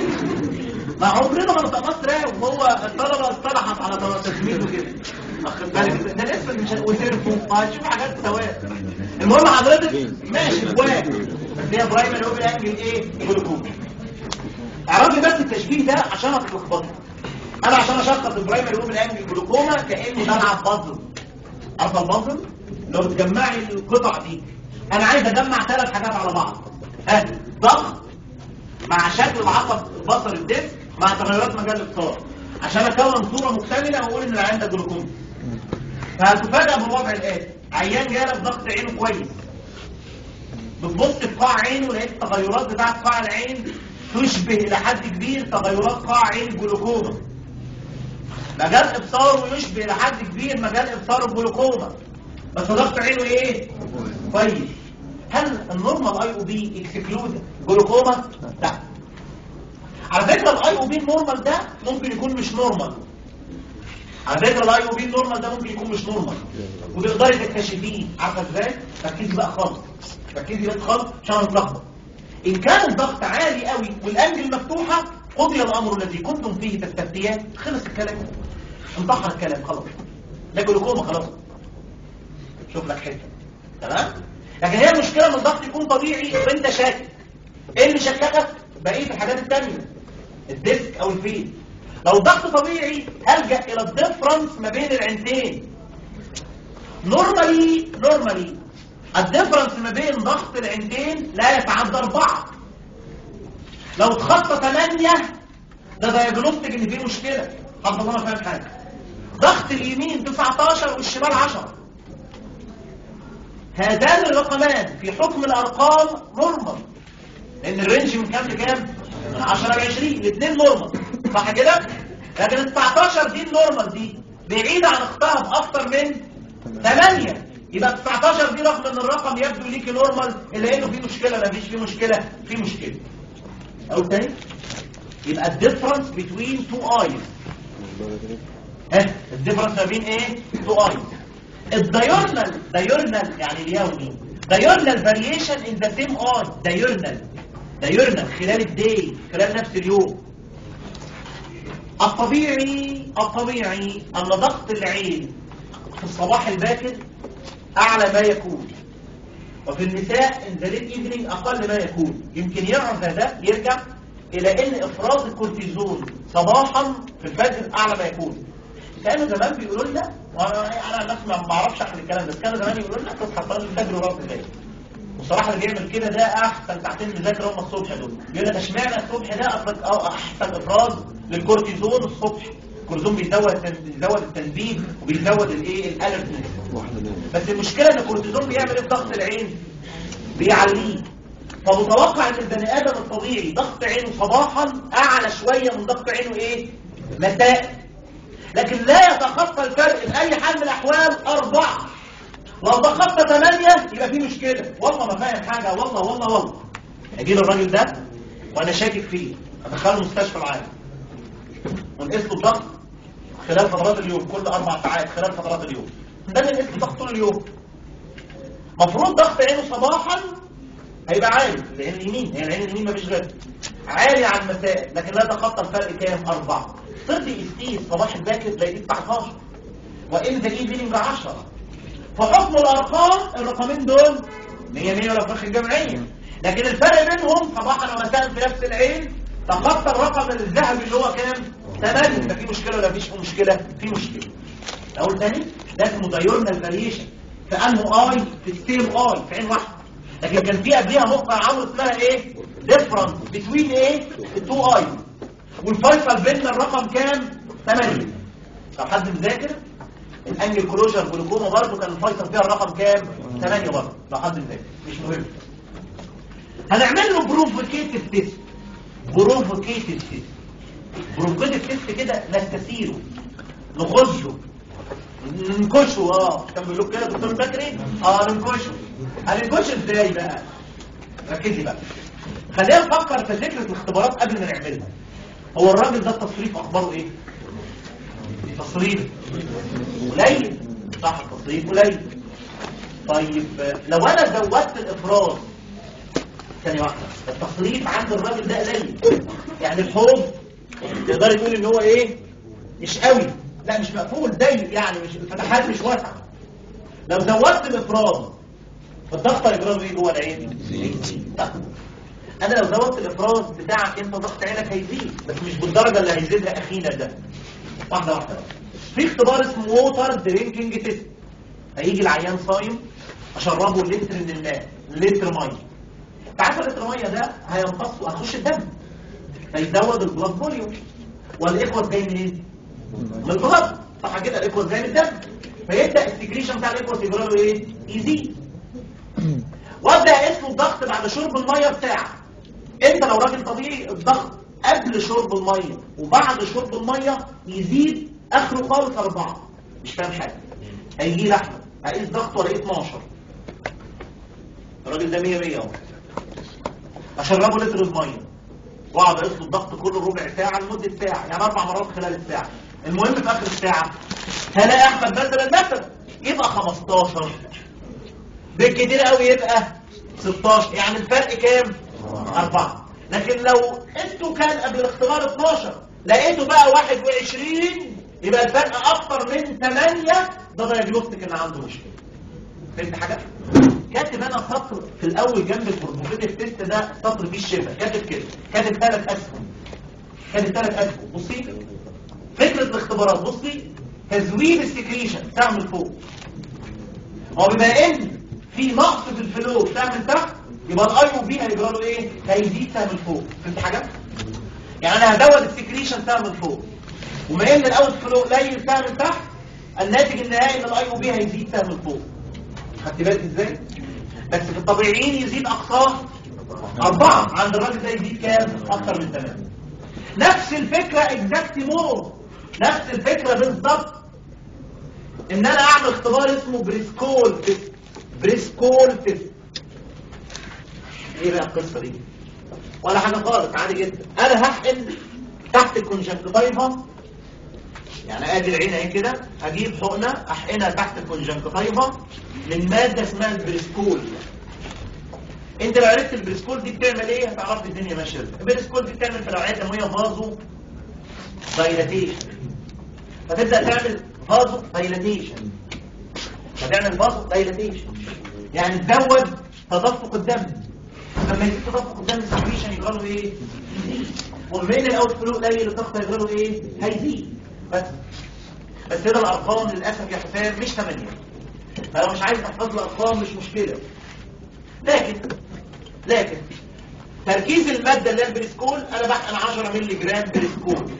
ما عمرنا ما نطقناش راو وهو الطلبه اصطلحت على تسميته كده واخد بالك ده الاسم مش وسيرفو هتشوف حاجات سواء المهم حضرتك ماشي جواك بس هي برايمري اوبن انجل ايه جلوكوز اعرفي بس التشبيه ده عشان هتلخبطي انا عشان اشخص البرايمري اوبن انجل جلوكوما كاني بلعب بازل عارفه البازل لو بتجمعي القطع دي انا عايز اجمع ثلاث حاجات على بعض ها ضغط مع شكل العصب البصري الديسك مع تغيرات مجال الاتصال عشان اكون صوره مكتمله واقول ان العيان ده جلوكوما فهتفاجئ بالوضع الاتي عيان جالك ضغط عينه كويس بتبص في قاع عينه لقيت التغيرات بتاعت قاع العين تشبه الى حد كبير تغيرات قاع عين الجلوكوما مجال ابصاره يشبه الى حد كبير مجال ابصار الجلوكوما بس ضغط عينه ايه كويس هل النورمال اي او بي اكسكلود جلوكوما لا على فكره الاي او بي النورمال ده ممكن يكون مش نورمال على فكره الاي او بي النورمال ده ممكن يكون مش نورمال وتقدري تكتشفيه عارفه ازاي ركزي بقى خالص ركزي بس خالص عشان نتلخبط ان كان الضغط عالي قوي والانجل مفتوحه قضي الامر الذي كنتم فيه تستفتيان خلص الكلام انتحر الكلام خلاص ده جلوكوما خلاص شوف لك حته تمام لكن هي المشكله ان الضغط يكون طبيعي وانت شاكك ايه اللي شككك بقيه الحاجات الثانيه الديسك او الفيل لو الضغط طبيعي هلجا الى الديفرنس ما بين العينتين نورمالي نورمالي الديفرنس ما بين ضغط العينتين لا يتعدى أربعة لو اتخطى 8 ده دايجنوستيك ان فيه مشكله حافظ الله ما فاهم حاجه ضغط اليمين 19 والشمال 10 هذان الرقمان في حكم الارقام نورمال لان الرينج من كام لكام من 10 ل 20 الاثنين نورمال صح كده لكن ال 19 دي النورمال دي بعيده عن اختها باكثر من 8 يبقى 19 دي رغم ان الرقم يبدو ليك نورمال الا انه في مشكله لا فيش فيه مشكله في مشكله او تاني يبقى الديفرنس بين تو ايز ها الديفرنس ما بين ايه تو ايز الدايورنال دايورنال يعني اليومي دايورنال فاريشن ان ذا سيم اي دايورنال دايورنال خلال الدي خلال نفس اليوم الطبيعي الطبيعي ان ضغط العين في الصباح الباكر اعلى ما يكون وفي النساء ان ذا ليت ايفنينج اقل ما يكون يمكن يعرف ده يرجع الى ان افراز الكورتيزون صباحا في الفجر اعلى ما يكون كانوا زمان بيقولوا لنا وانا انا الناس ما بعرفش احكي الكلام ده بس كانوا زمان يقولوا لنا تصحى تصلي الفجر ورا الفجر والصراحه اللي بيعمل كده ده احسن ساعتين مذاكره هم الصبح دول يقول لك اشمعنى الصبح ده أفضل- أو احسن افراز للكورتيزون الصبح الكورتيزون بيزود بيزود التنبيه وبيزود الايه الالرتنس بس المشكله ان الكورتيزون بيعمل ايه في ضغط العين بيعليه فمتوقع ان البني ادم الطبيعي ضغط عينه صباحا اعلى شويه من ضغط عينه ايه مساء لكن لا يتخطى الفرق باي حال من الاحوال اربعه لو تخطى ثمانية يبقى في مشكلة والله ما فاهم حاجة والله والله والله اجي له الراجل ده وانا شاكك فيه ادخله المستشفى معايا ونقيس له الضغط خلال فترات اليوم كل اربع ساعات خلال فترات اليوم ده اللي نقيس الضغط طول اليوم مفروض ضغط عينه صباحا هيبقى عالي لان اليمين هي العين اليمين مفيش غير عالي عن المساء لكن لا يتخطى الفرق كام اربعة صرت يقيس صباح الباكر تلاقيه 19 وان ذا ايفنينج 10 فحكم الارقام الرقمين دول 100 100 ولا فرق الجمعيه لكن الفرق بينهم صباحا ومساء في نفس العين تخطى الرقم الذهبي اللي هو كام 8 ففي مشكله ولا فيش مشكله في مشكله اقول تاني ده اسمه دايورنال فاريشن في انه اي في السيم اي في عين واحده لكن كان في قبلها نقطه يا عمرو اسمها ايه ديفرنس بتوين ايه التو اي والفيصل بيننا الرقم كام 8 لو حد مذاكر الانجل كلوجر جلوكوما برضه كان الفيصل فيها الرقم كام 8 برضه لو حد مذاكر مش مهم هنعمل له بروفوكيتيف تيست بروفوكيتيف تيست بروفوكيتيف تيست كده نستثيره نخشه ننكشه اه كان بيقول لك كده دكتور بكري اه ننكشه هننكشه ازاي بقى ركزي بقى خلينا نفكر في فكره الاختبارات قبل ما نعملها هو الراجل ده التصريف اخباره ايه تصريف قليل صح التصريف قليل طيب لو انا زودت الافراز ثانية واحدة التصريف عند الراجل ده قليل يعني الحوض تقدر تقول ان هو ايه مش قوي لا مش مقفول ضيق يعني مش الفتحات مش واسعة لو زودت الافراز الضغط هيجرى ايه جوه العين طيب. انا لو زودت الافراز بتاعك انت ضغط عينك هيزيد بس مش بالدرجة اللي هيزيدها اخينا ده واحدة واحدة في اختبار اسمه ووتر درينكينج تيست هيجي العيان صايم اشربه لتر من الماء لتر ميه تعرف لتر ميه ده هيمتص وهتخش الدم فيزود البلاد فوليوم والاخوه جاي منين من البلاد صح كده الاخوه جاي من الدم فيبدا السكريشن بتاع الاخوه يجرى له ايه يزيد وابدا اقيس له الضغط بعد شرب الميه بتاعك انت لو راجل طبيعي الضغط قبل شرب الميه وبعد شرب الميه يزيد اخره خالص اربعه مش فاهم حاجه هيجي لي احمد هقيس ضغطه الاقيه 12 الراجل ده 100 100 اهو اشربه لتر الميه واقعد اقيس له الضغط كل ربع ساعه لمده ساعه يعني اربع مرات خلال الساعه المهم في اخر الساعه هلاقي احمد مثلا مثلا يبقى 15 بالكتير قوي يبقى 16 يعني الفرق كام 4 لكن لو قسته كان قبل الاختبار 12 لقيته بقى 21 يبقى الفرق اكتر من 8 ده دايجنوستيك ان عنده مشكله فهمت حاجه كاتب انا سطر في الاول جنب البروبوتيف تيست ده سطر فيه الشفا كاتب كده كاتب ثلاث اسهم كاتب ثلاث اسهم بصي فكره الاختبارات بصي تزويد السكريشن تعمل فوق هو بما ان في نقص في الفلو تعمل تحت يبقى الاي او بي هيجرى له ايه هيزيد تعمل فوق فهمت حاجه يعني انا هزود السكريشن تعمل فوق وما ان الاوت فلو قليل تعمل تحت الناتج النهائي ان الاي او بي هيزيد تعمل فوق خدت بالك ازاي بس في الطبيعيين يزيد اقصاه أربعة عند الراجل ده يزيد كام أكتر من ثمانية نفس الفكرة اكزاكت مور نفس الفكرة بالظبط ان انا اعمل اختبار اسمه بريسكول تيست بريسكول تيست ايه بقى القصة دي ولا حاجة خالص عادي جدا انا هحقن تحت الكونجنكتيفا يعني ادي العين اهي كده هجيب حقنة احقنها تحت الكونجنكتيفا من مادة اسمها البريسكول انت لو عرفت البريسكول دي بتعمل ايه هتعرف الدنيا ماشيه ازاي البريسكول دي بتعمل في الاوعيه الدمويه فازو دايلاتيشن فتبدا تعمل فازو دايلاتيشن فتعمل فازو دايلاتيشن يعني تزود تدفق الدم لما يزيد تدفق الدم السكريشن يجرى له ايه يزيد وبما ان الاوت فلو قليل الضغط هيجرى له ايه هيزيد بس بس كده الارقام للاسف يا حسام مش 8 فلو مش عايز تحفظ الارقام مش مشكله لكن لكن تركيز المادة اللي هي البريسكول انا بحقن 10 مللي جرام بريسكول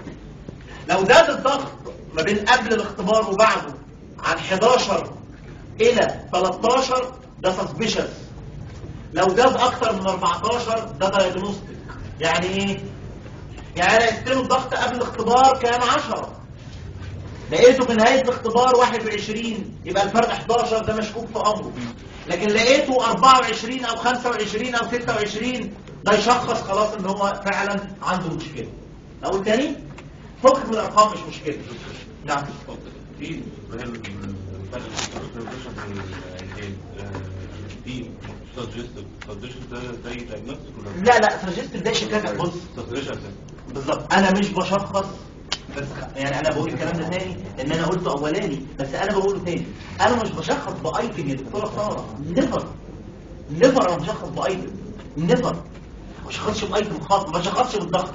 لو زاد الضغط ما بين قبل الاختبار وبعده عن 11 الى 13 ده سسبيشس لو زاد اكتر من 14 ده دايجنوستيك يعني ايه يعني انا قلت له الضغط قبل الاختبار كان 10 لقيته في نهاية الاختبار 21 يبقى الفرق 11 ده مشكوك في امره لكن لقيته 24 او 25 او 26 ده يشخص خلاص ان هو فعلا عنده مشكلة اقول تاني فكك من الارقام مش مشكلة نعم في الفرق في سجستيف سجستيف ده زي دايجنوستيك ولا لا لا سجست ده شكاك بص سجستيف بالظبط انا مش بشخص بس يعني انا بقول الكلام ده تاني ان انا قلته اولاني بس انا بقوله تاني انا مش بشخص بايتم يا دكتوره ساره نيفر نيفر انا بشخص بايتم نيفر ما بشخصش بايتم خاص ما بشخصش بالضغط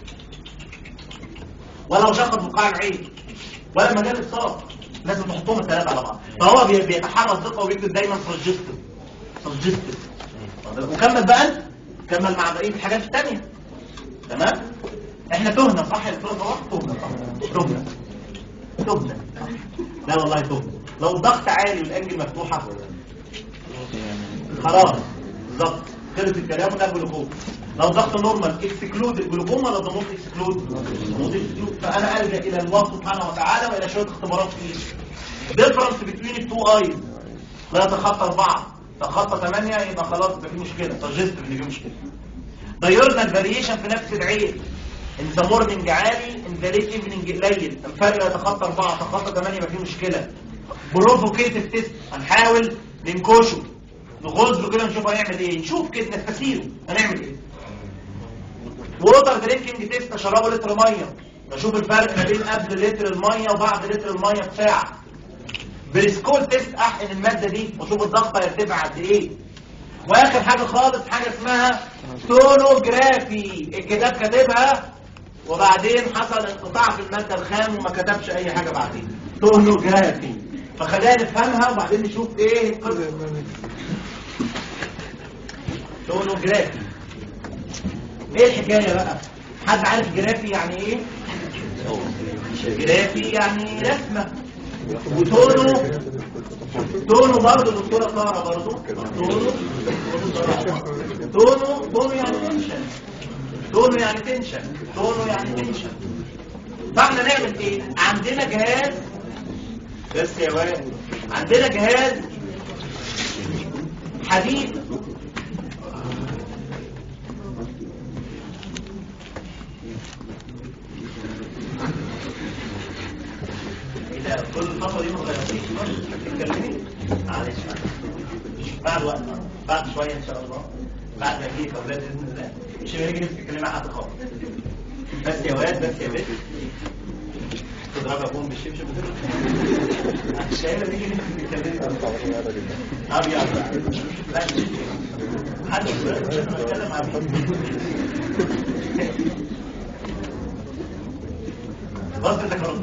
ولا بشخص بقاع العين ولا مجال الصرف لازم تحطهم الثلاثه على بعض فهو بي- بيتحرى الثقه وبيكتب دايما سجستيف سجستيف وكمل بقى انت كمل مع بقيه الحاجات الثانيه تمام احنا تهنا صح يا دكتور صلاح تهنا صح تهنا تهنا صح. لا والله تهنا لو الضغط عالي والانجل مفتوحه خلاص بالظبط خلص الكلام ونقبل لفوق لو ضغط نورمال اكسكلود الجلوكوما ولا ضموت اكسكلود ضموت اكسكلود فانا الجا الى الله سبحانه وتعالى والى شويه اختبارات فيه ديفرنس بين التو ايز لا يتخطى أربعة تخطى ثمانية يبقى خلاص ده في مشكلة سجست ان في مشكلة دايورنال فاريشن في نفس العين ان ذا مورنينج عالي ان ذا ليت ايفنينج قليل الفرق يتخطى أربعة تخطى ثمانية يبقى في مشكلة بروفوكيتيف تيست هنحاول ننكشه نغز له كده نشوف هنعمل ايه نشوف كده نستسيره هنعمل ايه ووتر درينكينج تيست اشربه لتر ميه بشوف الفرق ما بين قبل لتر الميه وبعد لتر الميه بساعه بريسكول تيست احقن الماده دي واشوف الضغط هيرتفع قد ايه واخر حاجه خالص حاجه اسمها تونوجرافي الكتاب كاتبها وبعدين حصل انقطاع في الماده الخام وما كتبش اي حاجه بعدين تونوجرافي فخلينا نفهمها وبعدين نشوف ايه القصه تونوجرافي ايه الحكايه بقى حد عارف جرافي يعني ايه جرافي يعني رسمه وتونو تونو برضه دكتوره طاهره برضه تونو تونو تونو يعني تنشن تونو يعني تنشن تونو يعني تنشن فاحنا نعمل ايه عندنا جهاز بس يا واد عندنا جهاز حديث إذا كل الفترة دي ما غيرتيش تتكلمي معلش بعد وقت بعد شوية إن شاء الله بعد ما يجيك أولاد بإذن الله مش هيجي نفسك تتكلمي مع حد خالص بس يا واد بس يا بنت تضرب أبوهم بالشبشب كده مش هيجي نيجي نفسك تتكلمي طب يلا لا حد مش هنتكلم مع مين بص انت كرم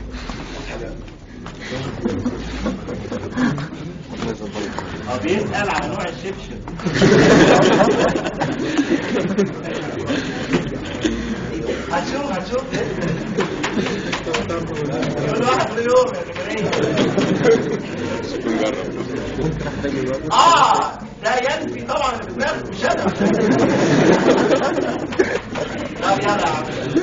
اه بيسأل على نوع الشبشب هتشوف هتشوف كل واحد له يوم يا جماعه اه ده ينفي طبعا اللي بتنام مش انا طب يلا يا عم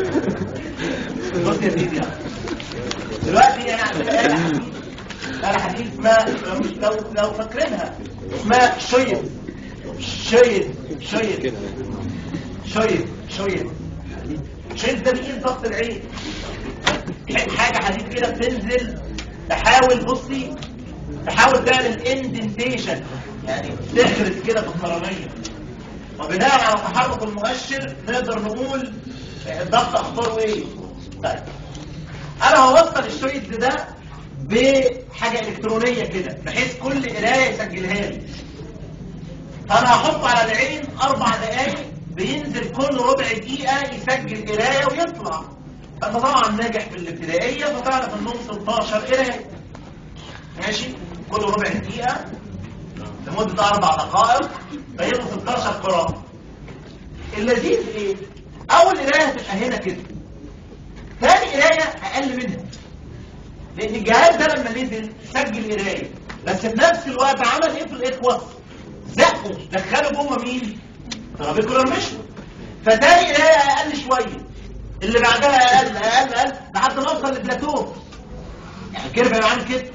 بص يا سيدي يعني. دلوقتي انا عندنا آلة حديث آلة حديث اسمها لو مش لو لو فاكرينها اسمها شيط شيط شيط شيط شيط شيط ده بيقيس ضغط العين حاجة حديد كده بتنزل تحاول بصي تحاول تعمل اندنتيشن يعني تحرس كده في القرنية وبناء على تحرك المؤشر نقدر نقول الضغط اخباره ايه طيب انا هوصل الشريط ده بحاجة الكترونية كده بحيث كل قراية يسجلها لي فانا هحطه على العين اربع دقايق بينزل كل ربع دقيقة يسجل قراية ويطلع انت طبعا ناجح في الابتدائية فتعرف انهم 16 قراية ماشي كل ربع دقيقة لمدة اربع دقائق فيبقوا 16 قراءة اللذيذ ايه اول قراية هتبقى هنا كده ثاني قراية اقل منها لان الجهاز ده لما نزل سجل قراية بس في نفس الوقت عمل ايه في الاخوة زقوا دخلوا جوه مين ترابيكولار مشوا فتاني قراية اقل شوية اللي بعدها اقل اقل اقل لحد ما اوصل لبلاتو يعني كده بقى عامل كده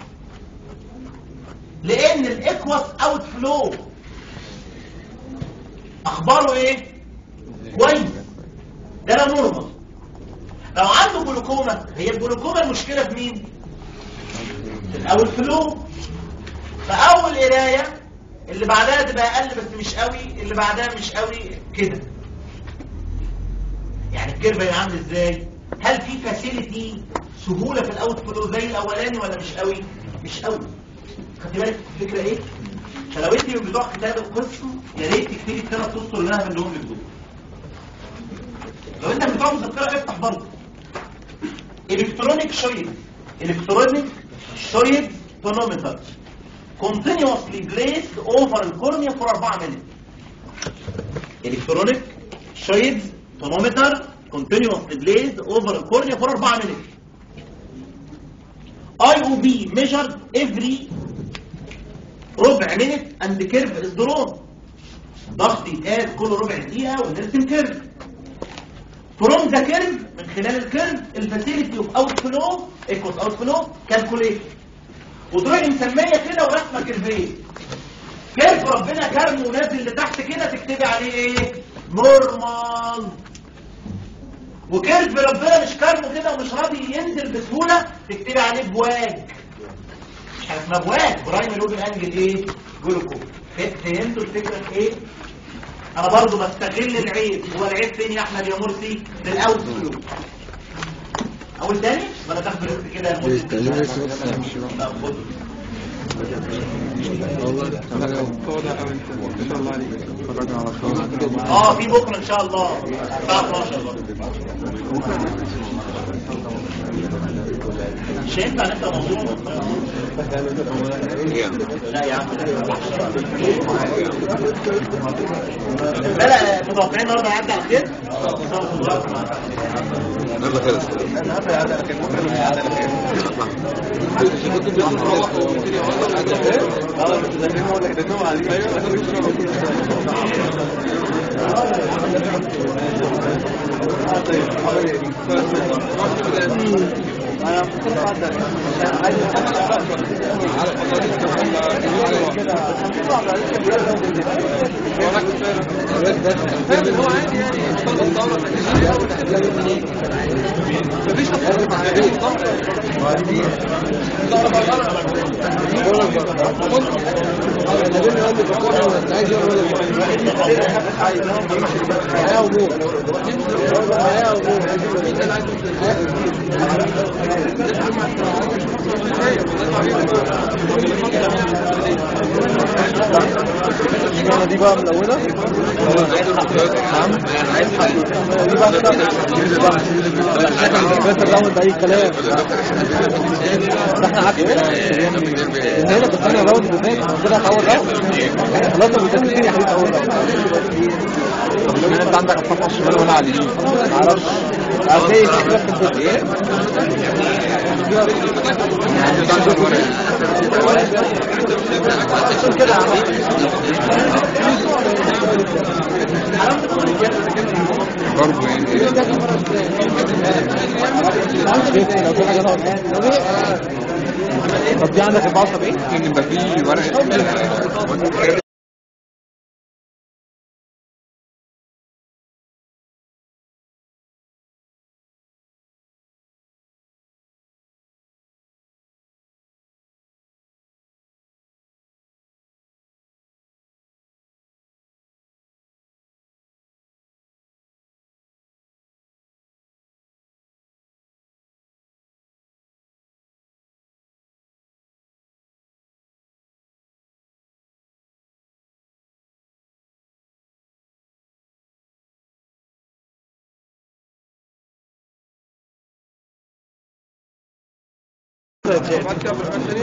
لان الاكوس اوت فلو اخباره ايه كويس ده لا نورمال لو عنده جلوكوما هي الجلوكوما المشكله في مين في الاول فلو فاول قرايه اللي بعدها تبقى اقل بس مش قوي اللي بعدها مش قوي كده يعني الكيرف هيبقى عامل ازاي هل في فاسيلتي سهوله في الاوت فلو زي الاولاني ولا مش قوي مش قوي خدت بالك الفكره ايه فلو انت من بتوع كتاب القصه يا ريت تكتبي الثلاث اسطر اللي انا بديهم لك دول لو انت بتوع مذكره افتح برضه الكترونيك شويد الكترونيك شويد تونومتر continuously placed over الكورنيا for 4 minutes الكترونيك شويد تونومتر continuously placed over الكورنيا for 4 minutes IOB measured every ربع minute and curve is drawn ضغط يتقاس كل ربع دقيقه ونرسم كيرف فروم ذا كيرف من خلال الكيرف الفاسيلتي اوف اوت فلو ايكوز اوت فلو كالكوليشن وتروحي مسميه كده ورسمه كيرفين كيرف ربنا كرمه ونازل لتحت كده تكتبي عليه ايه نورمال وكيرف ربنا مش كرمه كده ومش راضي ينزل بسهوله تكتبي عليه بواج مش حاجه اسمها بواج برايم لوبن انجل ايه جلوكو فهمتوا الفكره في ايه انا برضو بستغل العيب هو العيب فين يا احمد يا مرسي في الاوت فلو اول تاني ولا تاخد ريسك كده يا مرسي لا، خد. واضح قوي انت ما شاء الله عليك اتفرجنا على صورة اه في بكره ان شاء الله الساعه 12 برضه مش هينفع نبدا موضوع لا يا عم لا لا متوقعين النهارده هيعدي على خير يلا خلص الشغلة دي بقى ملونة نعم دي بقى كده بس الراوند اي كلام ده احنا عكس ان هنا بس انا راوند بالذات كده اول راوند احنا خلاص متفقين يا حبيبي اول راوند طب لما انت عندك الصفحه الشمال وانا على اليمين معرفش هتلاقي فكره في البيت ايه يعني انت عندك عشان كده يا برضه يعني طب دي عندك 74 ممكن يبقى في ورقه بعد كده بالحاجة الثانية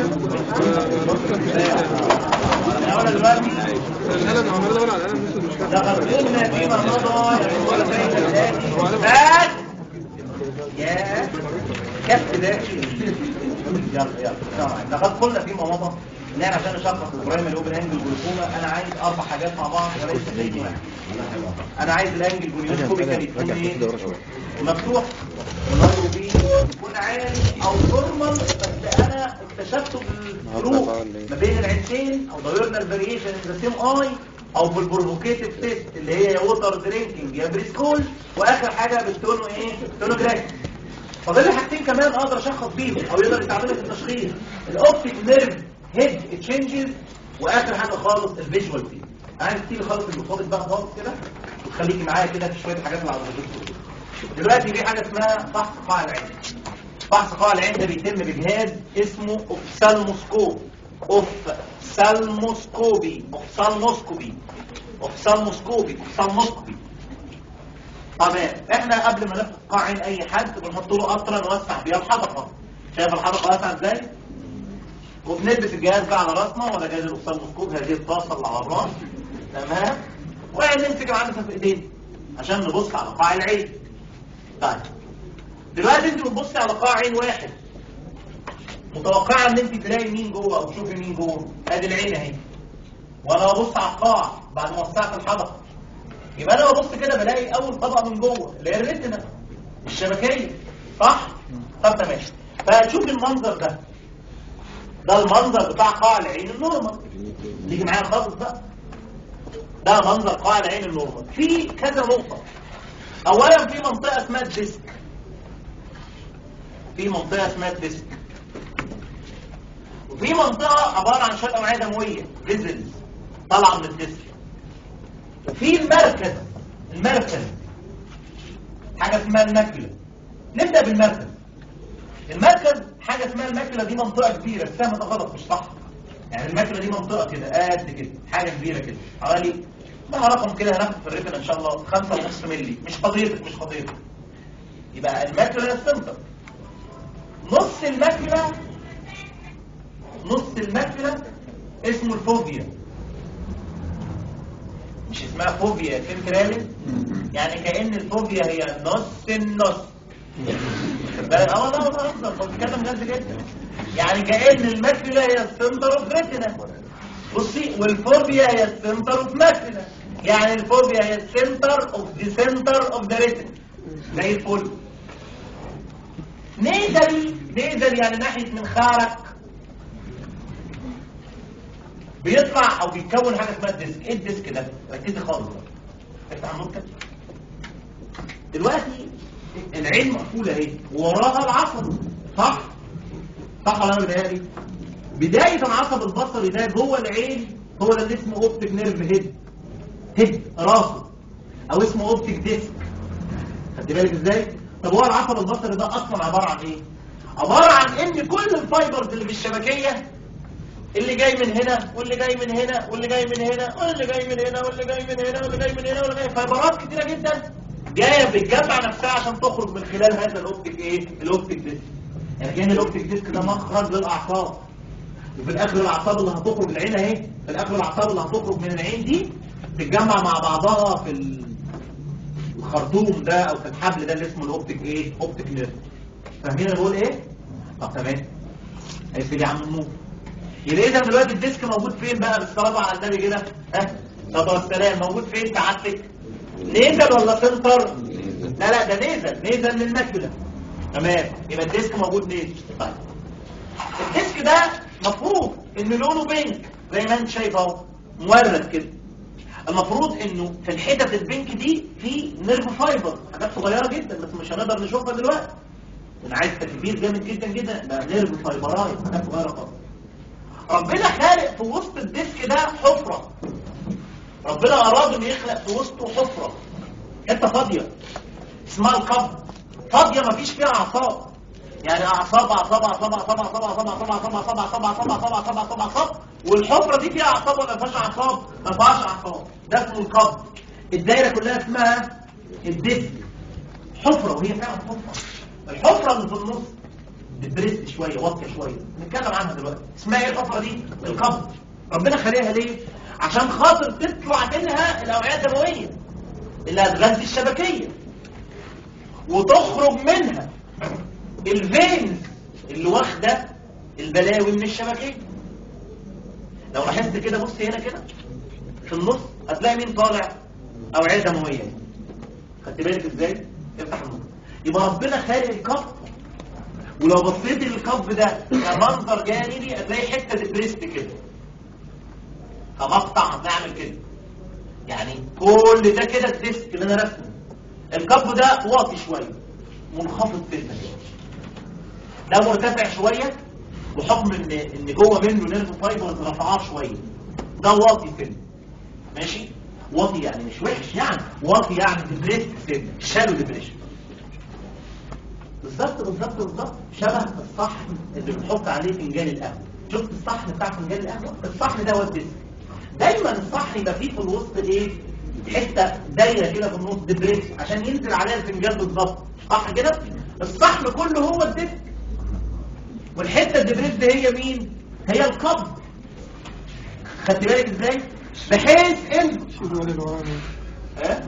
انا دلوقتي القلم عمال ادور على القلم الاسود مش فاهم لقد فيما مضى ولا بين الآتي بس يا كف ده يلا يلا طبعا لقد قلنا فيما مضى ان احنا عشان نشخص البرايم الاوبن انجل جلوكوما انا عايز اربع حاجات مع بعض وليس شيء واحد انا عايز الانجل جلوكوميكال يكون ايه مفتوح ونظره بيه يكون عالي او فورمال بس انا اكتشفته بالفروق ما بين العينتين او دايورنال فاريشن ان ذا سيم اي او بالبروفوكيتيف تيست اللي هي يا ووتر درينكينج يا بريسكول واخر حاجه بالتونو ايه تونوجرافي فاضل لي حاجتين كمان اقدر اشخص بيهم او يقدر يستعملوا في التشخيص الاوبتيك نيرف هيد تشينجز واخر حاجه خالص الفيجوال فيه عايز تيجي خالص المصابط بقى خالص كده وتخليكي معايا كده في شويه حاجات اللي على الدكتور دلوقتي في حاجه اسمها فحص قاع العين فحص قاع العين ده بيتم بجهاز اسمه اوفسالموسكوب اوفسالموسكوبي اوفسالموسكوبي اوفسالموسكوبي اوفسالموسكوبي تمام احنا قبل ما نفتح قاع عين اي حد بنحط له قطره نوسع بيها الحدقه شايف الحدقه واسعه ازاي وبنلبس الجهاز ده على راسنا ولا جهاز الاوفسالموسكوب هذه الطاسه اللي على الراس تمام ونمسك العدسه في ايدينا عشان نبص على قاع العين طيب دلوقتي انت بتبصي على قاع عين واحد متوقعه ان انت تلاقي مين جوه او تشوفي مين جوه ادي العين اهي وانا ببص على القاع بعد ما وسعت الحدقه يبقى انا ببص كده بلاقي اول طبقه من جوه اللي هي الريتنا الشبكيه صح طب تمام فشوف المنظر ده ده المنظر بتاع قاع العين النورمال تيجي معايا خالص بقى ده منظر قاع العين النورمال في كذا نقطه اولا في منطقه اسمها الديسك في منطقه اسمها الديسك وفي منطقه عباره عن شويه اوعيه دمويه فيزلز طالعه من الديسك وفي المركز المركز حاجه اسمها الماكله نبدا بالمركز المركز حاجه اسمها الماكله دي منطقه كبيره السهم ده غلط مش صح يعني الماكله دي منطقه كده قد كده حاجه كبيره كده حوالي ده رقم كده هناخد في الريتن ان شاء الله 5.5 مللي مش قضيتك مش قضيتك يبقى الماكله هي السنتر نص الماكله نص الماكله اسمه الفوبيا مش اسمها فوبيا سنترالي يعني كأن الفوبيا هي نص النص خد بالك اه والله والله بهزر بتكلم جد جدا يعني كأن الماكيولا هي السنتر اوف ريتنا بصي والفوبيا هي السنتر اوف ماكيولا يعني الفوبيا هي السنتر اوف ذا سنتر اوف ذا ريتنا زي الفل نيزل نيزل يعني ناحية من خارج بيطلع او بيتكون حاجه اسمها الديسك ايه الديسك ده ركزي خالص افتح النور كده دلوقتي العين مقفوله اهي وراها العصب صح صح ولا انا بدايه بدايه العصب البصري ده جوه العين هو ده اللي اسمه اوبتيك نيرف هيد هيد راسه او اسمه اوبتيك ديسك خدت بالك ازاي طب هو العصب البصري ده اصلا عباره عن ايه عباره عن ان كل الفايبرز اللي في الشبكيه اللي جاي من هنا واللي جاي من هنا واللي جاي من هنا واللي جاي من هنا واللي جاي من هنا واللي جاي من هنا واللي جاي فايبرات كتيره جدا جايه بتجمع نفسها عشان تخرج من خلال هذا الاوبتيك ايه الاوبتيك ديسك يعني كان الاوبتيك ديسك ده مخرج للاعصاب وفي الاخر الاعصاب اللي هتخرج العين اهي في الاخر الاعصاب اللي هتخرج من العين دي تتجمع مع بعضها في ال- الخرطوم ده او في الحبل ده اللي اسمه الاوبتيك ايه اوبتيك نيرف فاهمين انا بقول ايه طب تمام هيفيد يا عم النور يبقى اذا دلوقتي الديسك موجود فين بقى بالصلاه على النبي كده ها طب والسلام موجود فين سعادتك نيزل ولا سنتر لا لا ده نيزل نيزل للماكيولا تمام يبقى الديسك موجود نيزل طيب الديسك ده مفروض ان لونه بينك زي ما انت شايف اهو مورد كده المفروض انه في الحتت البينك دي في نيرف فايبر حاجات صغيره جدا بس مش هنقدر نشوفها دلوقتي انا عايز تكبير جامد جدا جدا ده نيرف فايبرايت حاجات صغيره خالص ربنا خالق في وسط الديسك ده حفرة ربنا أراد أن يخلق في وسطه حفرة حتة فاضية اسمها القبض فاضية مفيش فيها أعصاب يعني أعصاب أعصاب أعصاب أعصاب أعصاب أعصاب أعصاب أعصاب أعصاب أعصاب أعصاب أعصاب أعصاب أعصاب أعصاب والحفرة دي فيها أعصاب ولا ما فيهاش أعصاب؟ ما فيهاش أعصاب ده اسمه القبض الدايرة كلها اسمها الديسك حفرة وهي فعلا حفرة الحفرة اللي في النص بتبرست شوية واطية شوية نتكلم عنها دلوقتي اسمها ايه الحفرة دي القبض ربنا خليها ليه عشان خاطر تطلع منها الاوعية الدموية اللي هتغذي الشبكية وتخرج منها الفينز اللي واخدة البلاوي من الشبكية لو لاحظت كده بص هنا كده في النص هتلاقي مين طالع اوعية دموية خدت بالك ازاي افتح النص يبقى ربنا خالق الكف ولو بصيت للكف ده كمنظر جانبي هتلاقي حته ديبريست كده كمقطع هنعمل كده يعني كل ده كده الديسك اللي انا رسمه الكف ده واطي شويه منخفض سنه كده ده مرتفع شويه بحكم ان ان جوه منه نيرف فايبرز رفعاه شويه ده واطي سنه ماشي واطي يعني مش وحش يعني واطي يعني ديبريست سنه شالو ديبريشن بالظبط بالظبط بالظبط شبه الصحن اللي بنحط عليه فنجان القهوه شفت الصحن بتاع فنجان القهوه الصحن ده هو الديسك دايما الصحن يبقى فيه في الوسط ايه حته دايره كده في النص دبريس عشان ينزل عليها الفنجان بالظبط صح كده الصحن كله هو الديسك والحته الدبريس دي هي مين هي القبض خدت بالك ازاي بحيث ان شيل ولي الوراني ها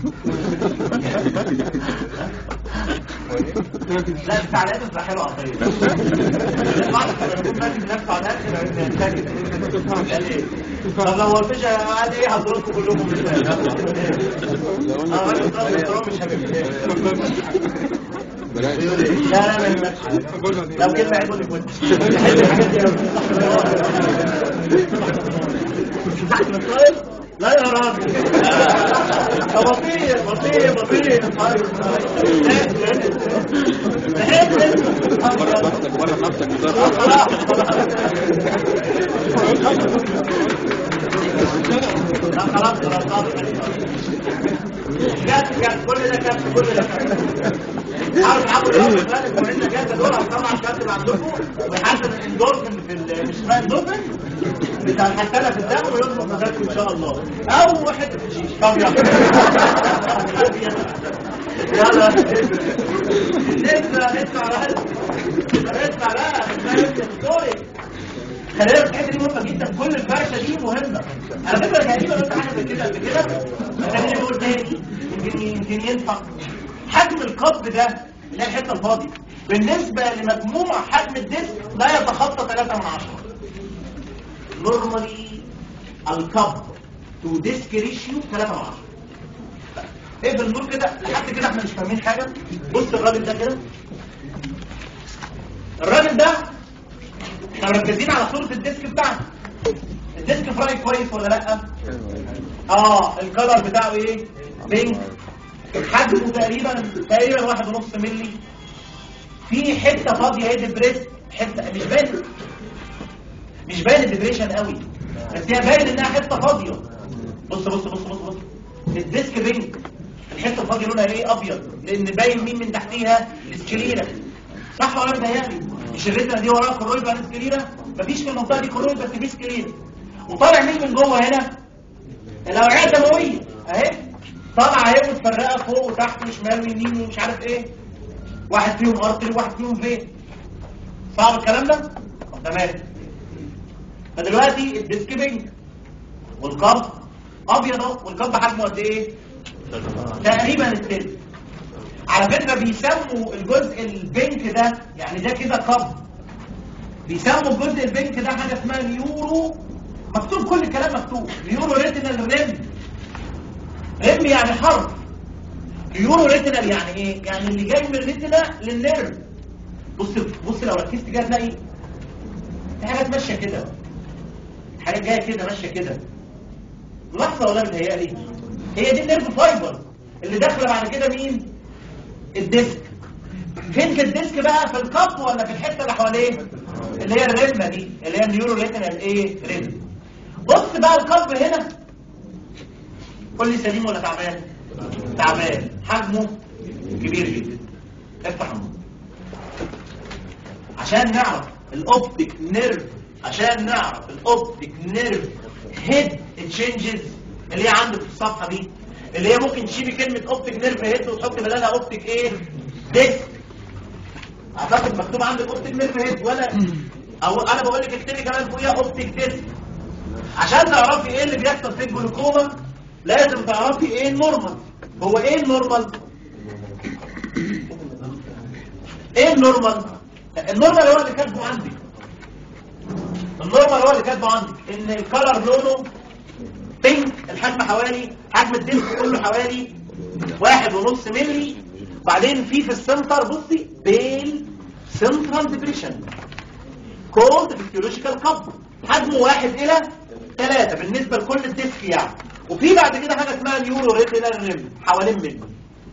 لا بتاع الادب ده حلو عطيه بعد ما يكون ماسك نفسه على الاخر ساكت قال ايه طب لو هو مش قال ايه هضربكم كلكم مش فاهم اه راجل ضرب الضرب مش هبقى بلاش بيقول ايه لا لا ما يهمكش لو كلمه عيب لك وانت بحب الحاجات دي أوي. تحت المصايب لا يا راجل ده بطيء بطيء بطيء مرة نفسك مرة نفسك بضرب لا خلاص خلاص خلاص جات جات كل ده كات كل ده كات عارف عمرو الراجل فاتت وانت جات دول هتطلع الكاتب عندكم ويحسن الاندورفين في ال- مش اسمها اندورفين بتاع الحسنه في الدم ويظبط مزاجكم ان شاء الله او واحد في الشيش طب يلا يلا نسمع نسمع بقى نسمع بقى ستوري خلي بالك الحته دي مهمه جدا كل الفرشه دي مهمه على فكره تقريبا قلت حاجه زي كده قبل كده خليني اقول تاني يمكن يمكن ينفع حجم القبض ده اللي هي الحته الفاضيه بالنسبه لمجموع حجم الديسك لا يتخطى 3 من 10 نورمالي القبض تو ديسك ريشيو 3 من 10 ايه بالنور كده لحد كده احنا مش فاهمين حاجه بص الراجل ده كده الراجل ده احنا مركزين على صورة الديسك بتاعنا الديسك فراي كويس ولا لا اه الكلر بتاعه ايه بينك حجمه تقريبا تقريبا واحد ونص ملي في حتة فاضية ايه ديبريس حتة مش باين مش باين الديبريشن قوي بس هي باين انها حتة فاضية بص بص بص بص بص الديسك بينك الحتة الفاضية لونها ايه ابيض لان باين مين من تحتيها السكليرة صح ولا متهيألي مش الريتنا دي وراها كرويد ولا سكليرة مفيش في المنطقة دي كرويد بس في سكليرة وطالع مين من جوه هنا الاوعية الدموية اهي طالعة اهي متفرقة فوق وتحت وشمال ويمين ومش عارف ايه واحد فيهم ارتري وواحد فيهم فين صعب الكلام ده تمام فدلوقتي الديسك بينك والقبض ابيض اهو والقبض حجمه قد ايه تقريبا التلت على فكرة بيسموا الجزء البنك ده يعني ده كده قبض بيسموا الجزء البنك ده حاجة اسمها نيورو مكتوب كل الكلام مكتوب نيورو ريتينال ريم ريم يعني حرف نيورو ريتينال يعني ايه يعني اللي جاي من الريتينا للنيرف بص بص لو ركزت كده تلاقي في حاجات ماشيه كده حاجات جايه كده ماشيه كده لحظه ولا متهيألي هي دي النيرف فايبر اللي داخله بعد كده مين الديسك فين في الديسك بقى في القط ولا في الحته اللي حواليه اللي هي الريتنا دي اللي هي النيورو ريتنال ايه ريتنا بص بقى القلب هنا قول لي سليم ولا تعبان تعبان حجمه كبير جدا افتح النور عشان نعرف الاوبتيك نيرف عشان نعرف الاوبتيك نيرف هيد تشينجز اللي هي عندك في الصفحه دي اللي هي ممكن تشيلي كلمه اوبتيك نيرف هيد وتحط بدلها اوبتيك ايه ديسك اعتقد مكتوب عندك اوبتيك نيرف هيد ولا او انا بقول لك اكتبي كمان فوقيها اوبتيك ديسك عشان تعرفي ايه اللي بيحصل في الجلوكوما لازم تعرفي ايه النورمال هو ايه النورمال ايه النورمال النورمال هو اللي كاتبه عندك النورمال هو اللي كاتبه عندك ان الكلر لونه بينك الحجم حوالي حجم الديسك كله حوالي واحد ونص ملي بعدين في في السنتر بصي بيل سنترال ديبريشن كولد فيسيولوجيكال كاب حجمه واحد الى ثلاثة بالنسبة لكل الديسك يعني وفي بعد كده حاجة اسمها نيورو ريتينال ريم حوالين منه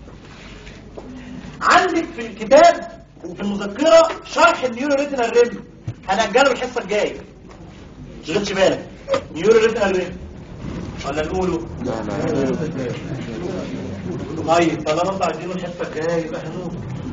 عندك في الكتاب وفي المذكرة شرح النيورو ريتينال ريم هنأجله الحصة الجاية مش غيرش بالك نيورو ريتينال ريم ولا نقوله لا لا طيب طالما انتوا عايزينه الحصه الجايه يبقى هنقول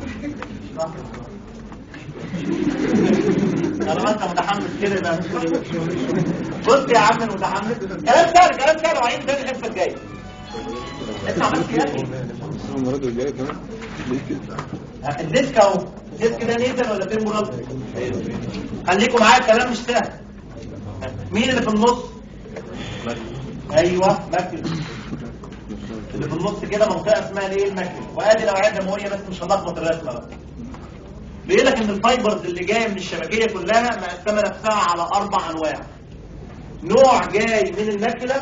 طالما انت متحمس كده يبقى هنقول. بص يا عم المتحمس كلام سهل كلام سهل وعين تاني الحصه الجايه اسمع بس يا اخي المرة الجاية كمان ليه كده؟ الديسك اهو الديسك ده نيزل ولا فين مربع خليكم معايا الكلام مش سهل مين اللي في النص ايوه مركز اللي في النص كده منطقه اسمها الايه الماكله وادي الاوعيه الدمويه بس مش هنلخبط الرسمه بقى بيقول لك ان الفايبرز اللي جايه من الشبكيه كلها مقسمه نفسها على اربع انواع نوع جاي من الماكله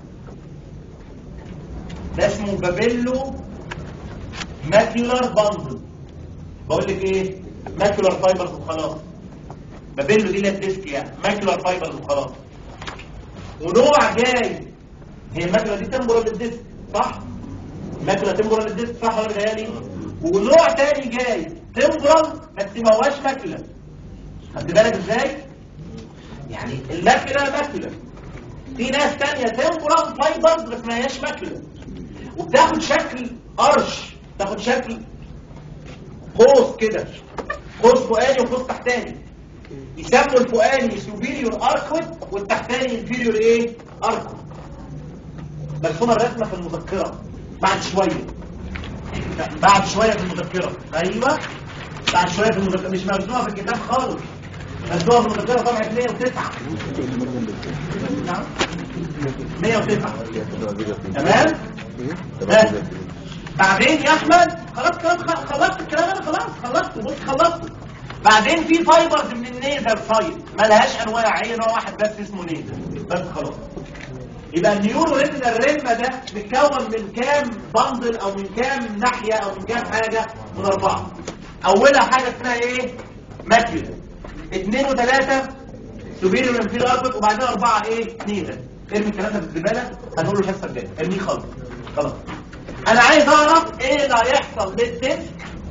ده اسمه بابيلو ماكيولار باندل بقول لك ايه ماكيولار فايبرز وخلاص بابيلو دي اللي الديسك يعني ماكيولار فايبرز وخلاص ونوع جاي هي الماكيولا دي تمبرال للديسك صح الماكيولا تمبرال للديسك صح ولا بيتهيألي ونوع تاني جاي تمبرال بس ما هواش ماكيولا خدت بالك ازاي يعني الماكيولا ماكيولا في ناس تانية تمبرال فايبرز بس ما هياش ماكيولا وبتاخد شكل قرش تاخد شكل قوس كده قوس فوقاني وقوس تحتاني يسموا الفوقاني سوبيريور اركود والتحتاني انفيريور ايه اركود مرسومه الرسمه في المذكره بعد شويه بعد شويه في المذكره ايوه بعد شويه في المذكره مش مرسومه في الكتاب خالص مرسومه في المذكره طبعا 109 نعم 109 تمام بس بعدين يا احمد خلاص كلام خلصت الكلام انا خلاص خلصت بص خلصت بعدين في فايبرز من النيزر سايد ملهاش انواع هي نوع واحد بس اسمه نيزر بس خلاص يبقى النيورو ريتنال ريلما ده متكون من كام بندل او من كام ناحيه او من كام حاجه من اربعه اولها حاجه اسمها ايه ماكيولا اثنين وثلاثه سوبيريور انفيريور اربك وبعدين اربعه ايه نيزر ارمي الكلام ده في الزباله هنقول له الحصه الجايه ارميه خالص خلاص انا عايز اعرف ايه اللي هيحصل للديسك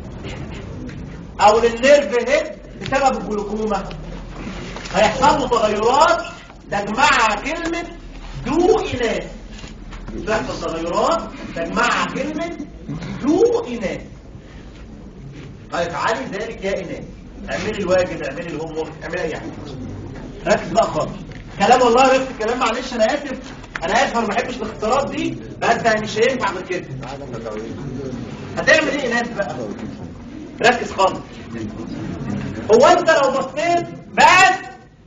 او للنيرف هيد بسبب الجلوكوما هيحصل له تغيرات تجمعها كلمة دو إناث تحصل تغيرات تجمعها كلمة دو إناث هيفعلي ذلك يا إناث اعملي الواجب اعملي الهوم ورك اعملي اي حاجة ركز بقى خالص كلام والله بس الكلام معلش انا اسف انا اسف انا ما بحبش الاختصارات دي بس مش هينفع غير كده هتعمل ايه إناث بقى ركز خالص هو انت لو بصيت بس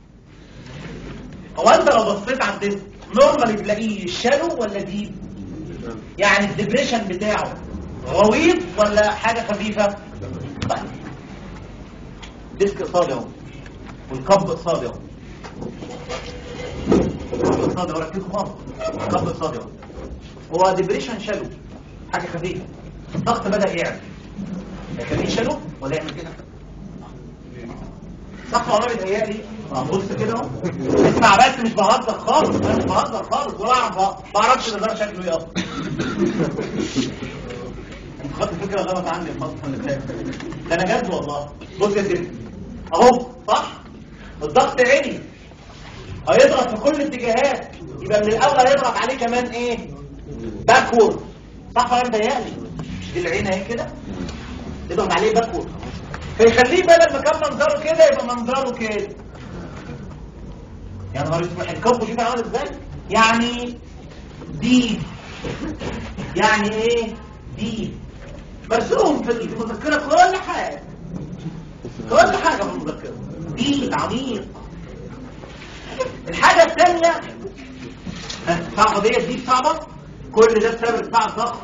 هو انت لو بصيت على الديسك نورمال تلاقيه شالو ولا ديب يعني الدبريشن بتاعه غويط ولا حاجة خفيفة طيب ديسك قصادي اهو والكب قصادي اهو الكب قصادي اهو ركزوا خالص الكب قصادي اهو هو ديبريشن شالو حاجة خفيفة الضغط بدأ يعلى يخليه شالو ولا يعمل كده صح ولا بيتهيألي بص كده اهو اسمع بس مش بهزر خالص انا مش بهزر خالص ولا اعرف ما اعرفش ده ده شكله ايه اصلا انت خدت فكره غلط عني الفتره اللي فاتت ده انا جد والله بص يا سيدي اهو صح الضغط عالي هيضغط في كل الاتجاهات يبقى من الاول هيضغط عليه كمان ايه باكورد صح ولا بيتهيألي مش دي العين اهي كده يضغط عليه باكورد فيخليه بدل ما كان منظره كده يبقى منظره كده يا نهار اسود الكوب كده عامل ازاي يعني دي يعني ايه دي مرسوم في المذكره كل حاجه كل حاجه في المذكره دي عميق الحاجه الثانيه صعبه ديت دي صعبه كل ده بسبب ارتفاع الضغط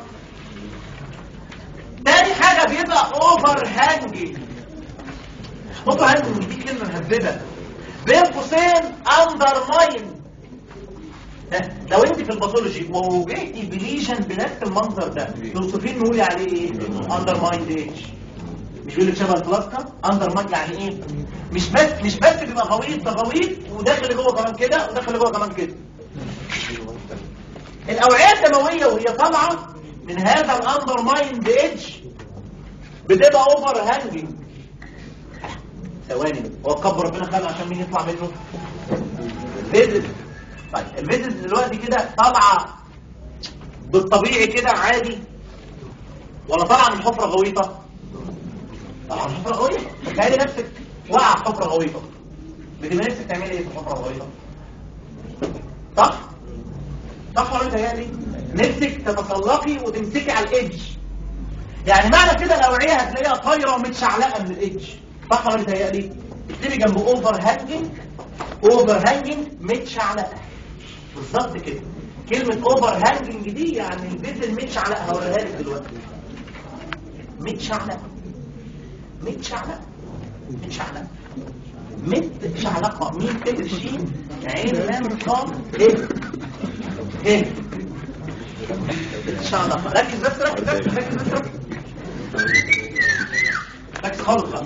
تاني حاجه بيبقى اوفر هانجنج اوفر هانجنج دي كلمه مهببه بين قوسين اندر ماين لو انت في الباثولوجي وواجهتي بليشن بنفس المنظر ده توصفين نقولي عليه ايه اندر مايند ايج مش بيقول لك شبه البلاسكا اندر مايند يعني ايه مش بس مش بس بيبقى غويط ده غويط وداخل جوه كمان كده وداخل جوه كمان كده الاوعيه الدمويه وهي طالعه من هذا الاندر مايند ايدج بتبقى اوفر هانجنج ثواني هو كبر ربنا خلق عشان مين يطلع منه فيزيت طيب الفيزيت دلوقتي كده طالعه بالطبيعي كده عادي ولا طالعه من حفره غويطه طالعه من حفره غويطه تخيلي نفسك واقعه في حفره غويطه بتبقى نفسك تعملي ايه في الحفره الغويطه صح صح ولا متهيألي نفسك تتسلقي وتمسكي على الايدج يعني معنى كده الاوعيه هتلاقيها طايره ومتشعلقه من الايدج صح ولا متهيألي اكتبي جنب اوفر هانجنج اوفر هانجنج متشعلقه بالظبط كده كلمة اوفر هانجنج دي يعني الفيزل متشعلق هوريها لك دلوقتي متشعلق متشعلق متشعلق متشعلقة مين تقدر شيء عين لام صاد ايه ايه متشعلقة ركز بس ركز ركز ركز بس ركز ركز خالص بقى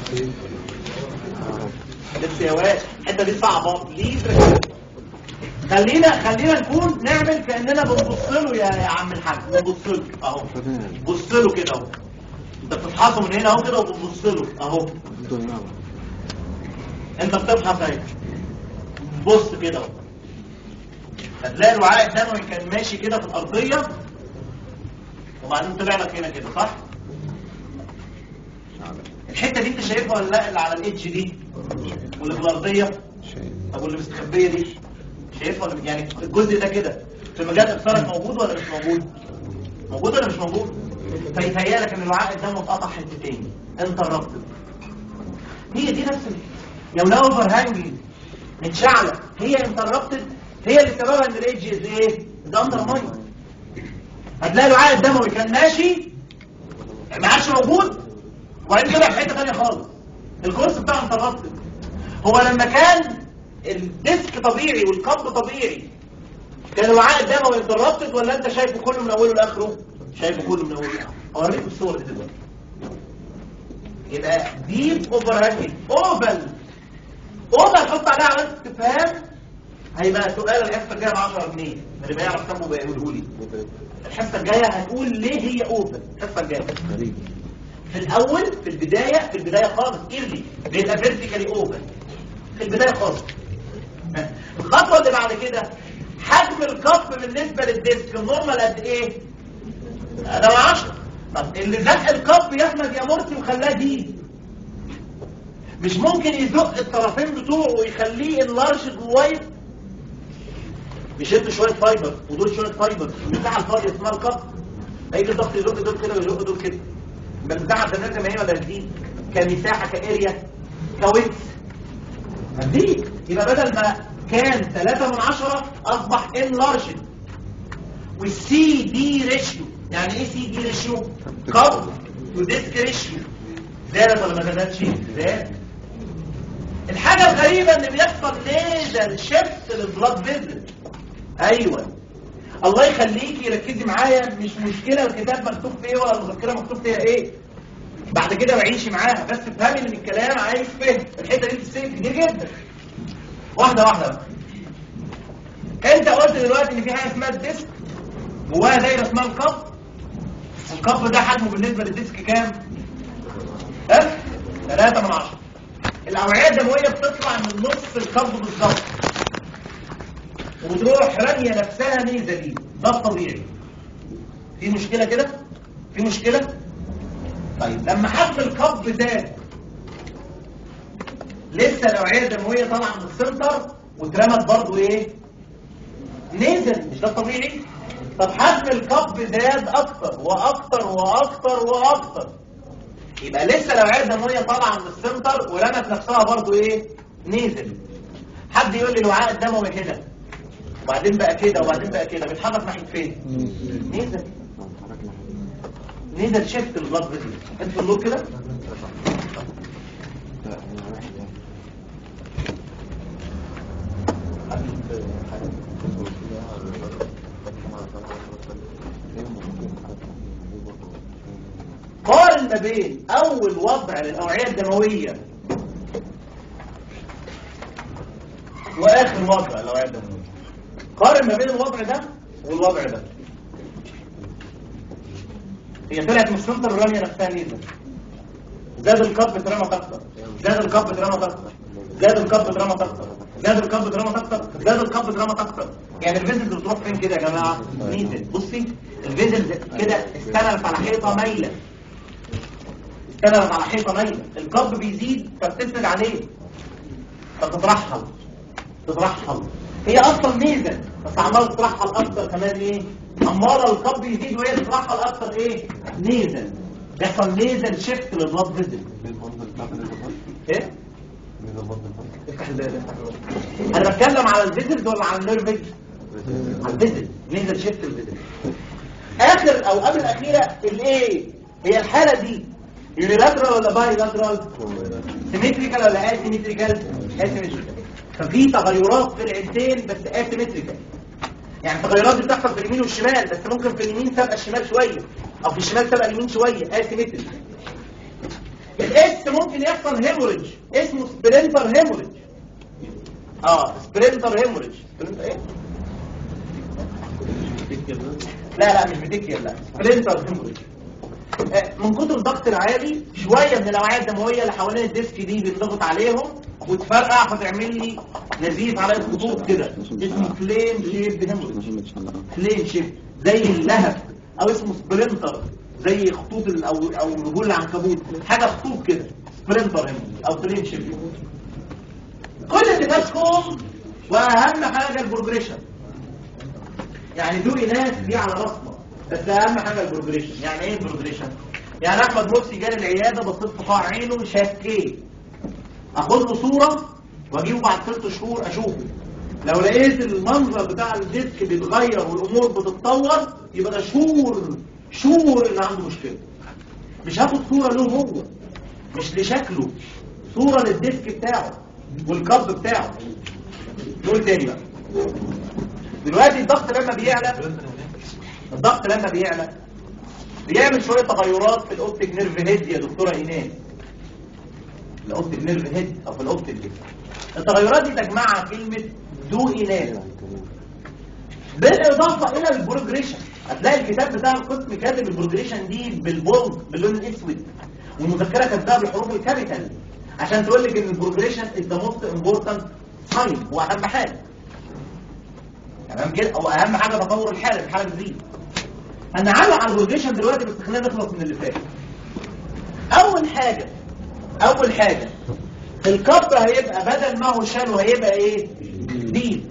بس يا واد الحته دي صعبه بليز ركز خلينا خلينا نكون نعمل كاننا بنبص له يا يا عم الحاج بنبص له اهو بص له كده اهو انت بتفحصه من هنا اهو كده وبتبص له اهو انت بتفحص اهي بص كده اهو هتلاقي الوعاء الدموي كان ماشي كده في الارضيه وبعدين طلع لك هنا كده صح الحته دي انت شايفها ولا لا اللي على الاتش دي واللي في الارضيه طب واللي مستخبيه دي شايفها ولا يعني الجزء ده كده في مجال ابصارك موجود ولا مش موجود موجود ولا مش موجود فيتهيأ لك ان الوعاء الدموي اتقطع حتتين انت الربط هي دي نفس ال- لو لا اوفر هانجنج متشعلة هي انتربتد هي اللي سببها ان الايدج از ايه ده اندر ماين هتلاقي الوعاء الدموي كان ماشي ما عادش موجود وبعدين طلع في حته ثانيه خالص الكورس بتاعه انتربتد هو لما كان الديسك طبيعي والقبض طبيعي كان الوعاء الدموي انتربتد ولا انت شايفه كله من اوله لاخره شايفه كله من اوله لاخره اوريكم الصور دي دلوقتي يبقى ديب اوفر هانجنج اوفل اوفل حط عليها علامه استفهام هيبقى سؤال الحصه الجايه ب 10 جنيه اللي بيعرف كام بيقوله لي الحصه الجايه هتقول ليه هي اوفل الحصه الجايه في الاول في البدايه في البدايه خالص ايرلي بيبقى فيرتيكالي اوفل في البدايه خالص ها. الخطوه اللي بعد كده حجم الكف بالنسبه للديسك النورمال قد ايه ده 10 طب اللي زق الكف يا احمد يا مرسي وخلاه دي مش ممكن يزق الطرفين بتوعه ويخليه انلارج وايد بيشد شويه فايبر ودول شويه فايبر المساحه الفاضيه اسمها الكف هيجي الضغط يزق دول كده ويزق دول كده يبقى المساحه الدماغ زي ما هي ولا تزيد كمساحه كاريا كويتس هتزيد يبقى بدل ما كان 3 من 10 اصبح انلارج والسي دي ريشيو يعني ايه سي دي ريشيو كف وديسك ريشيو زادت ولا ما زادتش زاد الحاجه الغريبه ان بيحصل ليزر شيفت للبلاد فيزل ايوه الله يخليكي ركزي معايا مش مشكله الكتاب مكتوب فيه ولا المذكره مكتوب فيها ايه بعد كده وعيشي معاها بس افهمي ان الكلام عايز فهم الحته دي بتستهلك كتير جدا واحده واحده بقى انت قلت دلوقتي ان في حاجه اسمها الديسك جواها دايره اسمها الكف الكف ده حجمه بالنسبه للديسك كام ها 3 من 10 الاوعيه الدمويه بتطلع من نص الكف بالظبط وتروح راميه نفسها نيزلي ده الطبيعي في مشكله كده في مشكله طيب لما حجم الكف زاد لسه الاوعيه الدمويه طالعه من السنتر واترمت برضه ايه نزل مش ده الطبيعي طب حجم الكف زاد اكتر واكتر واكتر واكتر يبقى لسه الاوعيه الدمويه طالعه من السنتر ورمت نفسها برضه ايه نزل حد يقول لي الوعاء الدموي كده وبعدين بقى كده وبعدين بقى كده بيتحرك ناحيه فين نزل نزل شفت البلاد فيزل انت النور كده قارن ما بين اول وضع للاوعيه الدمويه واخر وضع للاوعيه الدمويه قارن ما بين الوضع ده والوضع ده هي طلعت من السنتر وراميه نفسها نيزل زاد الكب اترمى اكتر زاد الكب اترمى اكتر زاد الكب اترمى اكتر زاد الكب اترمى اكتر زاد الكب اترمى اكتر يعني الفيزلز بتروح فين كده يا جماعه نيزل بصي الفيزلز كده استندت على حيطه مايله استندت على حيطه مايله الكب بيزيد فبتسند عليه فتترحل تترحل هي اصلا ميزه بس عماله تترحل اكتر كمان ايه عماله الكب يزيد وهي تترحل اكتر ايه نيزل بيحصل نيزل شيفت للبلاد فيزل ايه افتح الباب افتح الباب انا بتكلم على الفيزلز ولا على النيرفز على الفيزل نزل شيفت الفيزل اخر او قبل الاخيره الايه هي الحاله دي يونيلاترال ولا باي لاترال سيمتريكال ولا اسيمتريكال اسيمتريكال ففي تغيرات في العينتين بس اسيمتريكال يعني التغيرات دي بتحصل في اليمين والشمال بس ممكن في اليمين سابقه الشمال شويه او في الشمال سابقه اليمين شويه اسيمتريك الاس ممكن يحصل هيموريج اسمه سبرينتر هيموريج اه سبرينتر هيموريج سبرينتر ايه لا لا مش بتكير لا سبرينتر هيموريج آه، من كتر الضغط العالي شويه من الاوعيه الدمويه اللي حوالين الديسك دي بنضغط عليهم وتفرقع فتعمل لي نزيف على الخطوط كده اسمه فليم شيب هيموريج فليم شيب زي اللهب او اسمه سبرينتر زي خطوط ال- او او رجول العنكبوت حاجه خطوط كده سبرينتر هيموريج او فليم شيب كل اللي فاتكم واهم حاجه البروجريشن يعني دول ناس دي على راسنا بس اهم حاجه البروجريشن يعني ايه البروجريشن يعني احمد مرسي جالي العياده بصيت في قاع عينه شكيت اخد له صوره واجيبه بعد ست شهور اشوفه لو لقيت المنظر بتاع الديسك بيتغير والامور بتتطور يبقى ده شهور شهور اللي عنده مشكله مش هاخد صوره له هو مش لشكله صوره للديسك بتاعه والكب بتاعه نقول تاني بقى دلوقتي الضغط لما بيعلى الضغط لما بيعلى بيعمل شويه تغيرات في الاوبتيك نيرف هيد يا دكتوره ايمان الاوبتيك نيرف هيد او في الاوبتيك هيد التغيرات دي تجمعها كلمه دو اينال بالاضافه الى البروجريشن هتلاقي الكتاب بتاع القسم كاتب البروجريشن دي بالبولد باللون الاسود والمذكره كاتباها بالحروف الكابيتال عشان تقول لك ان البروجريشن از ذا موست امبورتنت ساين واهم حاجه تمام كده او اهم حاجه تطور الحاله الحاله تزيد هنعلق على البروجريشن دلوقتي بس خلينا نخلص من اللي فات اول حاجه اول حاجه الكب هيبقى بدل ما هو شالو هيبقى ايه ديب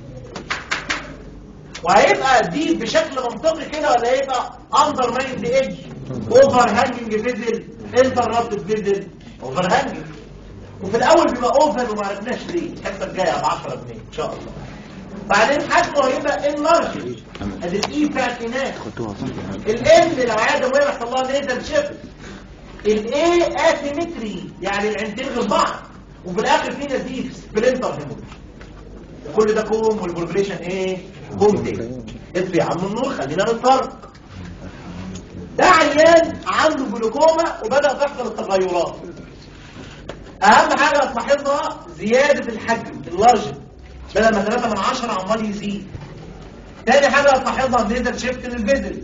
وهيبقى ديب بشكل منطقي كده ولا هيبقى اندر مايند ايدج اوفر هانجنج فيزل انتر رابط فيزل اوفر هانجنج وفي الاول بيبقى اوفر وما عرفناش ليه الحصه الجايه ب 10 جنيه ان شاء الله بعدين حجمه هيبقى انلارج ادي الاي بتاعت هناك الام لو عاده وهي يحصل لها نيزل شيفت الاي اسيمتري يعني العينتين غير بعض وفي الاخر في نزيف سبلنتر هيموريج كل ده كوم والبروجريشن ايه كوم تاني اطفي يا عم النور خلينا نتفرق ده عيان عنده جلوكوما وبدأ تحصل التغيرات اهم حاجة تلاحظها زيادة الحجم اللارج بدل ما 3 من 10 عمال يزيد تاني حاجة تلاحظها نزل شيفت للفيزل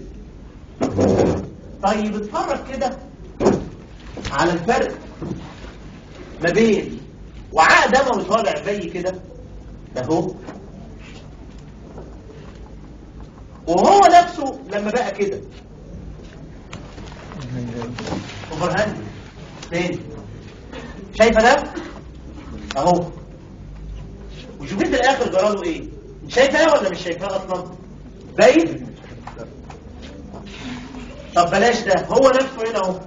طيب اتفرج كده على الفرق ما بين وعاء دموي طالع زي كده ده هو وهو نفسه لما بقى كده اوفر هاند تاني شايفه ده اهو وشوفين في الاخر جراله ايه شايفاه ولا مش شايفاه اصلا باين طب بلاش ده هو نفسه هنا اهو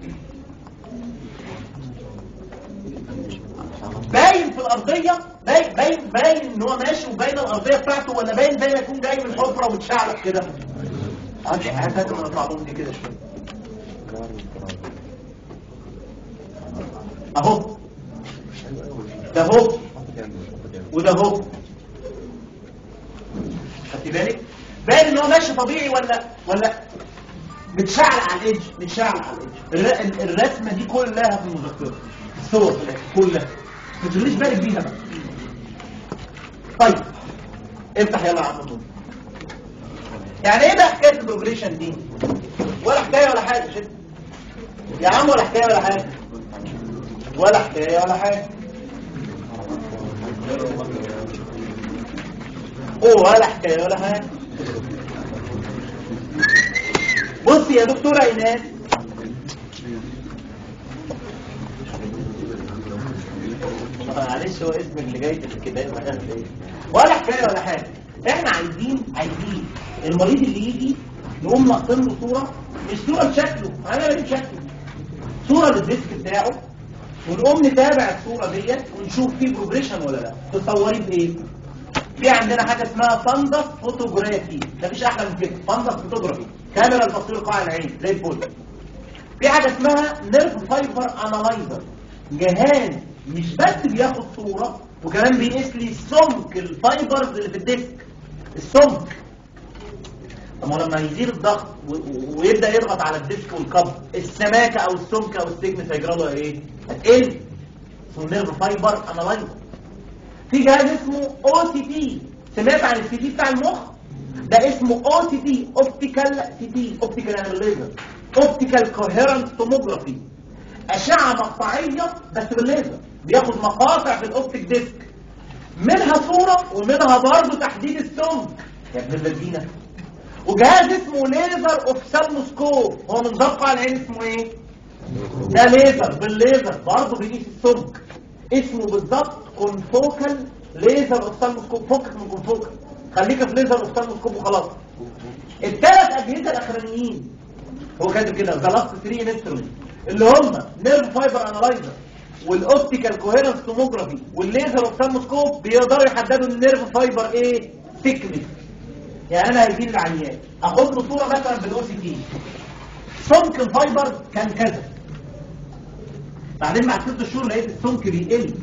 باين في الارضيه باين باين باين ان هو ماشي وباين الارضيه بتاعته ولا باين باين يكون جاي من حفره ومتشعلق كده اه حاجات من الطاعون دي كده شويه اهو ده اهو وده اهو خدت بالك باين ان هو ماشي طبيعي ولا ولا متشعلق على الايدج متشعلق على الايدج الر- الرسمه دي كلها في المذكره الصور في الآخر، كلها ما تشغليش بالك بيها بقى طيب افتح يلا يا عم النور يعني ايه بقى حكايه البروجريشن دي ولا حكايه ولا حاجه شد يا عم ولا حكايه ولا حاجه ولا حكايه ولا حاجه اوه ولا حكايه ولا حاجه بصي يا دكتوره ايناس معلش هو اسم اللي جاي في الكتاب ما كانش ايه ولا حكايه ولا حاجه احنا عايزين عايزين المريض اللي يجي نقوم نقطن له صوره مش صوره لشكله هنعمل شكله صوره للديسك بتاعه ونقوم نتابع الصوره ديت ونشوف فيه بروجريشن ولا لا تصوري بايه في عندنا حاجه اسمها فندس فوتوغرافي مفيش احلى من كده فندس فوتوغرافي كاميرا لتصوير قاع العين زي الفل في حاجه اسمها نيرف فايبر انالايزر جهاز مش بس بياخد صوره وكمان بيقيس لي سمك الفايبرز اللي في الديسك السمك طب ما هو لما يزيد الضغط و- و- ويبدا يضغط على الديسك والكب السماكه او السمكه او السيجنس هيجرى له ايه؟ هتقل اسمه نيرف فايبر انالايزر في جهاز اسمه او تي تي سمعت عن السي تي بتاع المخ ده اسمه او تي تي اوبتيكال سي تي اوبتيكال يعني بالليزر اوبتيكال كوهيرنت توموجرافي اشعه مقطعيه بس بالليزر بياخد مقاطع في الاوبتيك ديسك منها صوره ومنها برضه تحديد السمك يا ابن الذين وجهاز اسمه ليزر اوفسالموسكوب هو من ضغط على العين اسمه ايه ده ليزر بالليزر برضه بيقيس السمك اسمه بالظبط كونفوكال ليزر اوفسالموسكوب فكك من كونفوكال خليك في ليزر اوفسالموسكوب وخلاص الثلاث اجهزه الاخرانيين هو كاتب كده ذا لاست 3 انسترومنت اللي هم نيرف فايبر انالايزر والاوبتيكال كوهيرنس توموجرافي والليزر اوفسالموسكوب بيقدروا يحددوا النيرف فايبر ايه ثيكنس يعني انا هيجي لي العيان اخد له صوره مثلا بالاو سي تي سمك الفايبر كان كذا بعدين بعد ست شهور لقيت السمك بيقل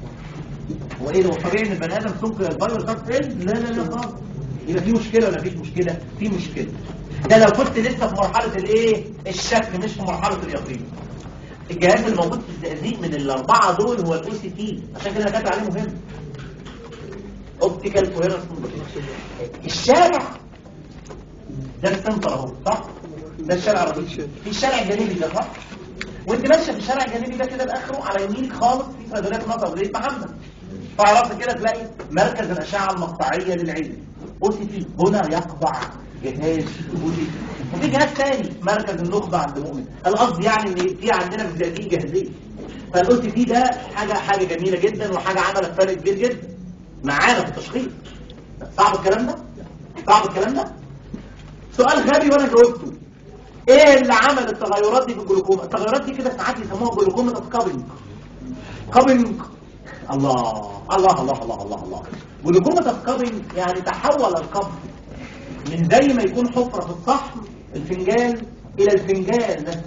هو ايه ده هو طبيعي ان البني ادم سمك الفايبر بتاعته تقل لا لا لا خالص يبقى في مشكله ولا مفيش مشكله في مشكله ده لو كنت لسه في مرحله الايه الشك مش في مرحله اليقين الجهاز الموجود في الزقازيق من الاربعه دول هو الاو سي تي عشان كده كاتب عليه مهم اوبتيكال كوهيرنس الشارع ده السنتر اهو صح ده الشارع الرئيسي في الشارع الجانبي ده صح وانت ماشيه في الشارع الجانبي ده كده لاخره على يمينك خالص في صيدليه نظر زي محمد فعرفت كده تلاقي مركز الاشعه المقطعيه للعين او سي تي هنا يقطع جهاز او سي تي وفي جهاز ثاني مركز النخبه عند مؤمن القصد يعني ان في عندنا في الزقازيق جهازين فالاو سي تي ده حاجه حاجه جميله جدا وحاجه عملت فرق كبير جدا معانا في التشخيص صعب الكلام ده صعب الكلام ده سؤال غبي وانا جاوبته ايه اللي عمل التغيرات دي في الجلوكوما التغيرات دي كده ساعات يسموها جلوكوما كابينج كابينج الله الله الله الله الله الله جلوكوما كابينج يعني تحول القبض من زي ما يكون حفرة في الصحن الفنجان الى الفنجان نفسه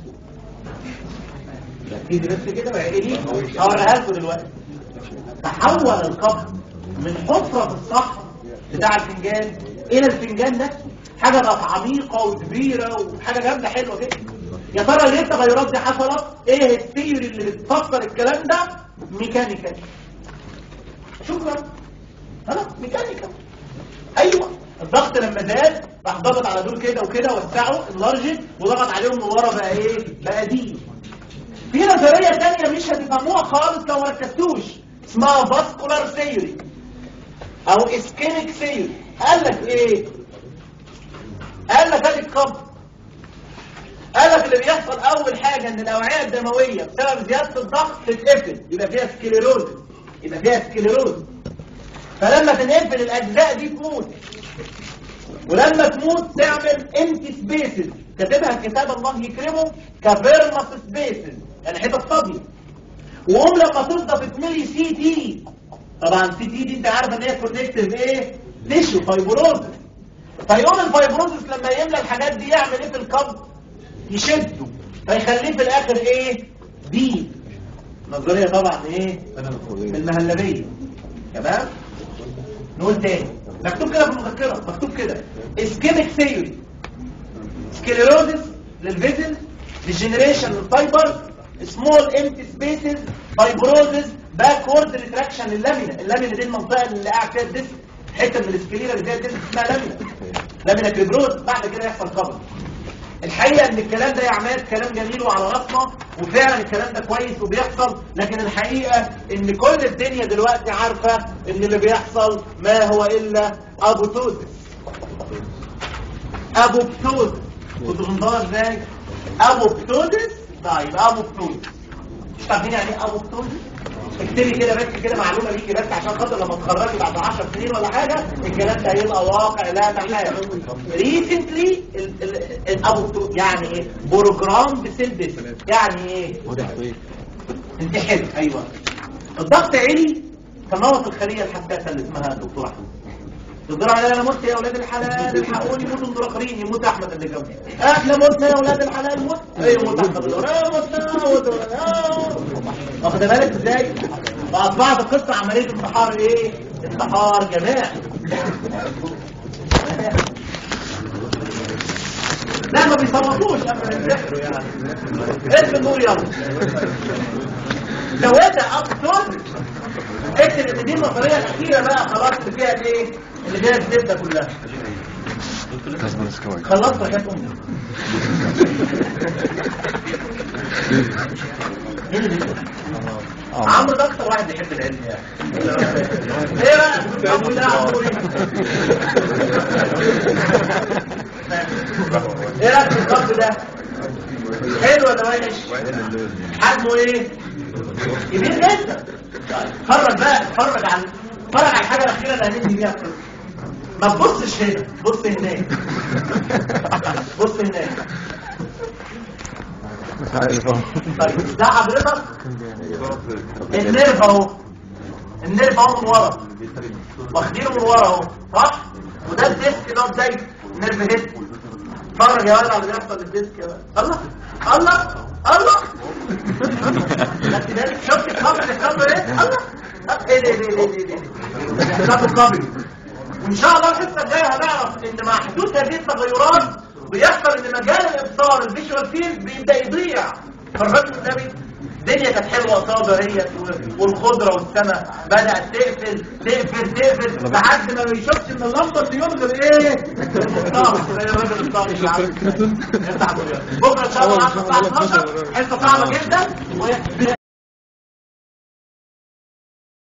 في بس كده بقى ايه هوريها لكم دلوقتي تحول القبض من حفرة في الصحن بتاع الفنجان الى الفنجان نفسه حاجة بقت عميقة وكبيرة وحاجة جامدة حلوة كده يا ترى ليه التغيرات دي حصلت ايه الثيوري اللي بتفسر الكلام ده ميكانيكال شكرا خلاص ميكانيكال ايوه الضغط لما زاد راح ضغط على دول كده وكده وسعه اللارجت وضغط عليهم من ورا بقى ايه بقى دي في نظريه ثانيه مش هتفهموها خالص لو ما ركزتوش اسمها فاسكولار ثيوري او اسكيميك ثيوري قال لك ايه قال لك ادي القبض قال لك اللي بيحصل اول حاجه ان الاوعيه الدمويه بسبب زياده الضغط تتقفل يبقى فيها سكليروز يبقى فيها سكليروز فلما تنقفل الاجزاء دي تموت ولما تموت تعمل امتي سبيسز كاتبها الكتاب الله يكرمه كفيرمس سبيسز يعني حتت فاضيه وقوم لما تفضى تتملي سي تي طبعا سي تي دي انت عارفه ان هي كونكتيف ايه تيشو فايبروزس فيقوم الفايبروزس لما يملى الحاجات دي يعمل ايه في القبض يشده فيخليه في الاخر ايه دي نظريه طبعا ايه المهلبيه تمام نقول تاني مكتوب كده في المذكره مكتوب كده اسكيميك ثيوري سكليروزس للفيزل ديجنريشن للفايبر سمول امتي سبيسز فايبروزس باكورد ريتراكشن لللامينا اللامينا دي المنطقه اللي قاعد فيها الديسك حته من السكليرا اللي فيها الديسك اسمها لامينا لامينا كريبروز بعد كده يحصل قبض الحقيقه ان الكلام ده يا عماد كلام جميل وعلى راسنا وفعلا الكلام ده كويس وبيحصل لكن الحقيقه ان كل الدنيا دلوقتي عارفه ان اللي بيحصل ما هو الا ابوتوزس ابوبتوزس كنتوا بتنطقها ازاي ابوبتوزس طيب ابوبتوزس مش عارفين يعني ايه ابوبتوزس اكتبي كده بس كده معلومه ليكي بس عشان خاطر لما تتخرجي بعد 10 سنين ولا حاجه الكلام ده هيبقى واقع لا محاله ريسنتلي الابو يعني ايه بروجرام بسيل يعني ايه انت حلو ايوه الضغط عالي تموت الخليه الحساسه اللي اسمها دكتور احمد تدور عليا انا مت يا اولاد الحلال الحقوني يموتوا اندراكرين يموت احمد اللي جنبي احنا مت يا اولاد الحلال موت ايه يموت احمد اللي جنبي. اه مت موت آه. واخد بالك ازاي فاصبحت القصه عمليه انتحار ايه انتحار جماعي لا ما بيصوتوش قبل ما ينتحروا يعني اقفل النور يلا لو انت اقصد اكتب ان دي النظريه الاخيره بقى خلاص اللي فيها الايه اللي فيها الزبده كلها خلصت ركعت امي مين اللي بيقول؟ عمرو ده اكتر واحد بيحب العلم يعني ايه بقى عمرو ده عمرو ايه ايه رايك في الخط ده حلو ولا وحش حجمه ايه كبير جدا اتفرج بقى اتفرج على اتفرج على الحاجه الاخيره اللي هننهي بيها القصه ما تبصش هنا بص هناك بص هناك مش عارف اهو طيب ده حضرتك النيرف اهو النيرف اهو من ورا واخدينه من ورا اهو صح وده الديسك اللي هو بدايه النيرف هيد اتفرج يا ولد على اللي بيحصل للديسك يا ولد الله الله الله خدت بالك شفت الخبر اللي خبر ايه الله ايه ده ايه ده ايه ده ايه ده ده الخبر وان شاء الله الحصه الجايه هنعرف ان مع حدوث هذه التغيرات بيحصل ان مجال الابصار الفيجوال فيلد بيبدا يضيع فالرجل النبي الدنيا كانت حلوه قصاده هي والخضره والسماء بدات تقفل تقفل تقفل لحد ما بيشوفش ان اللمبه اليوم غير ايه؟ الطاقه زي الراجل الطاقه مش عارف افتح بكره ان شاء الله 10 الساعه 12 حصه صعبه جدا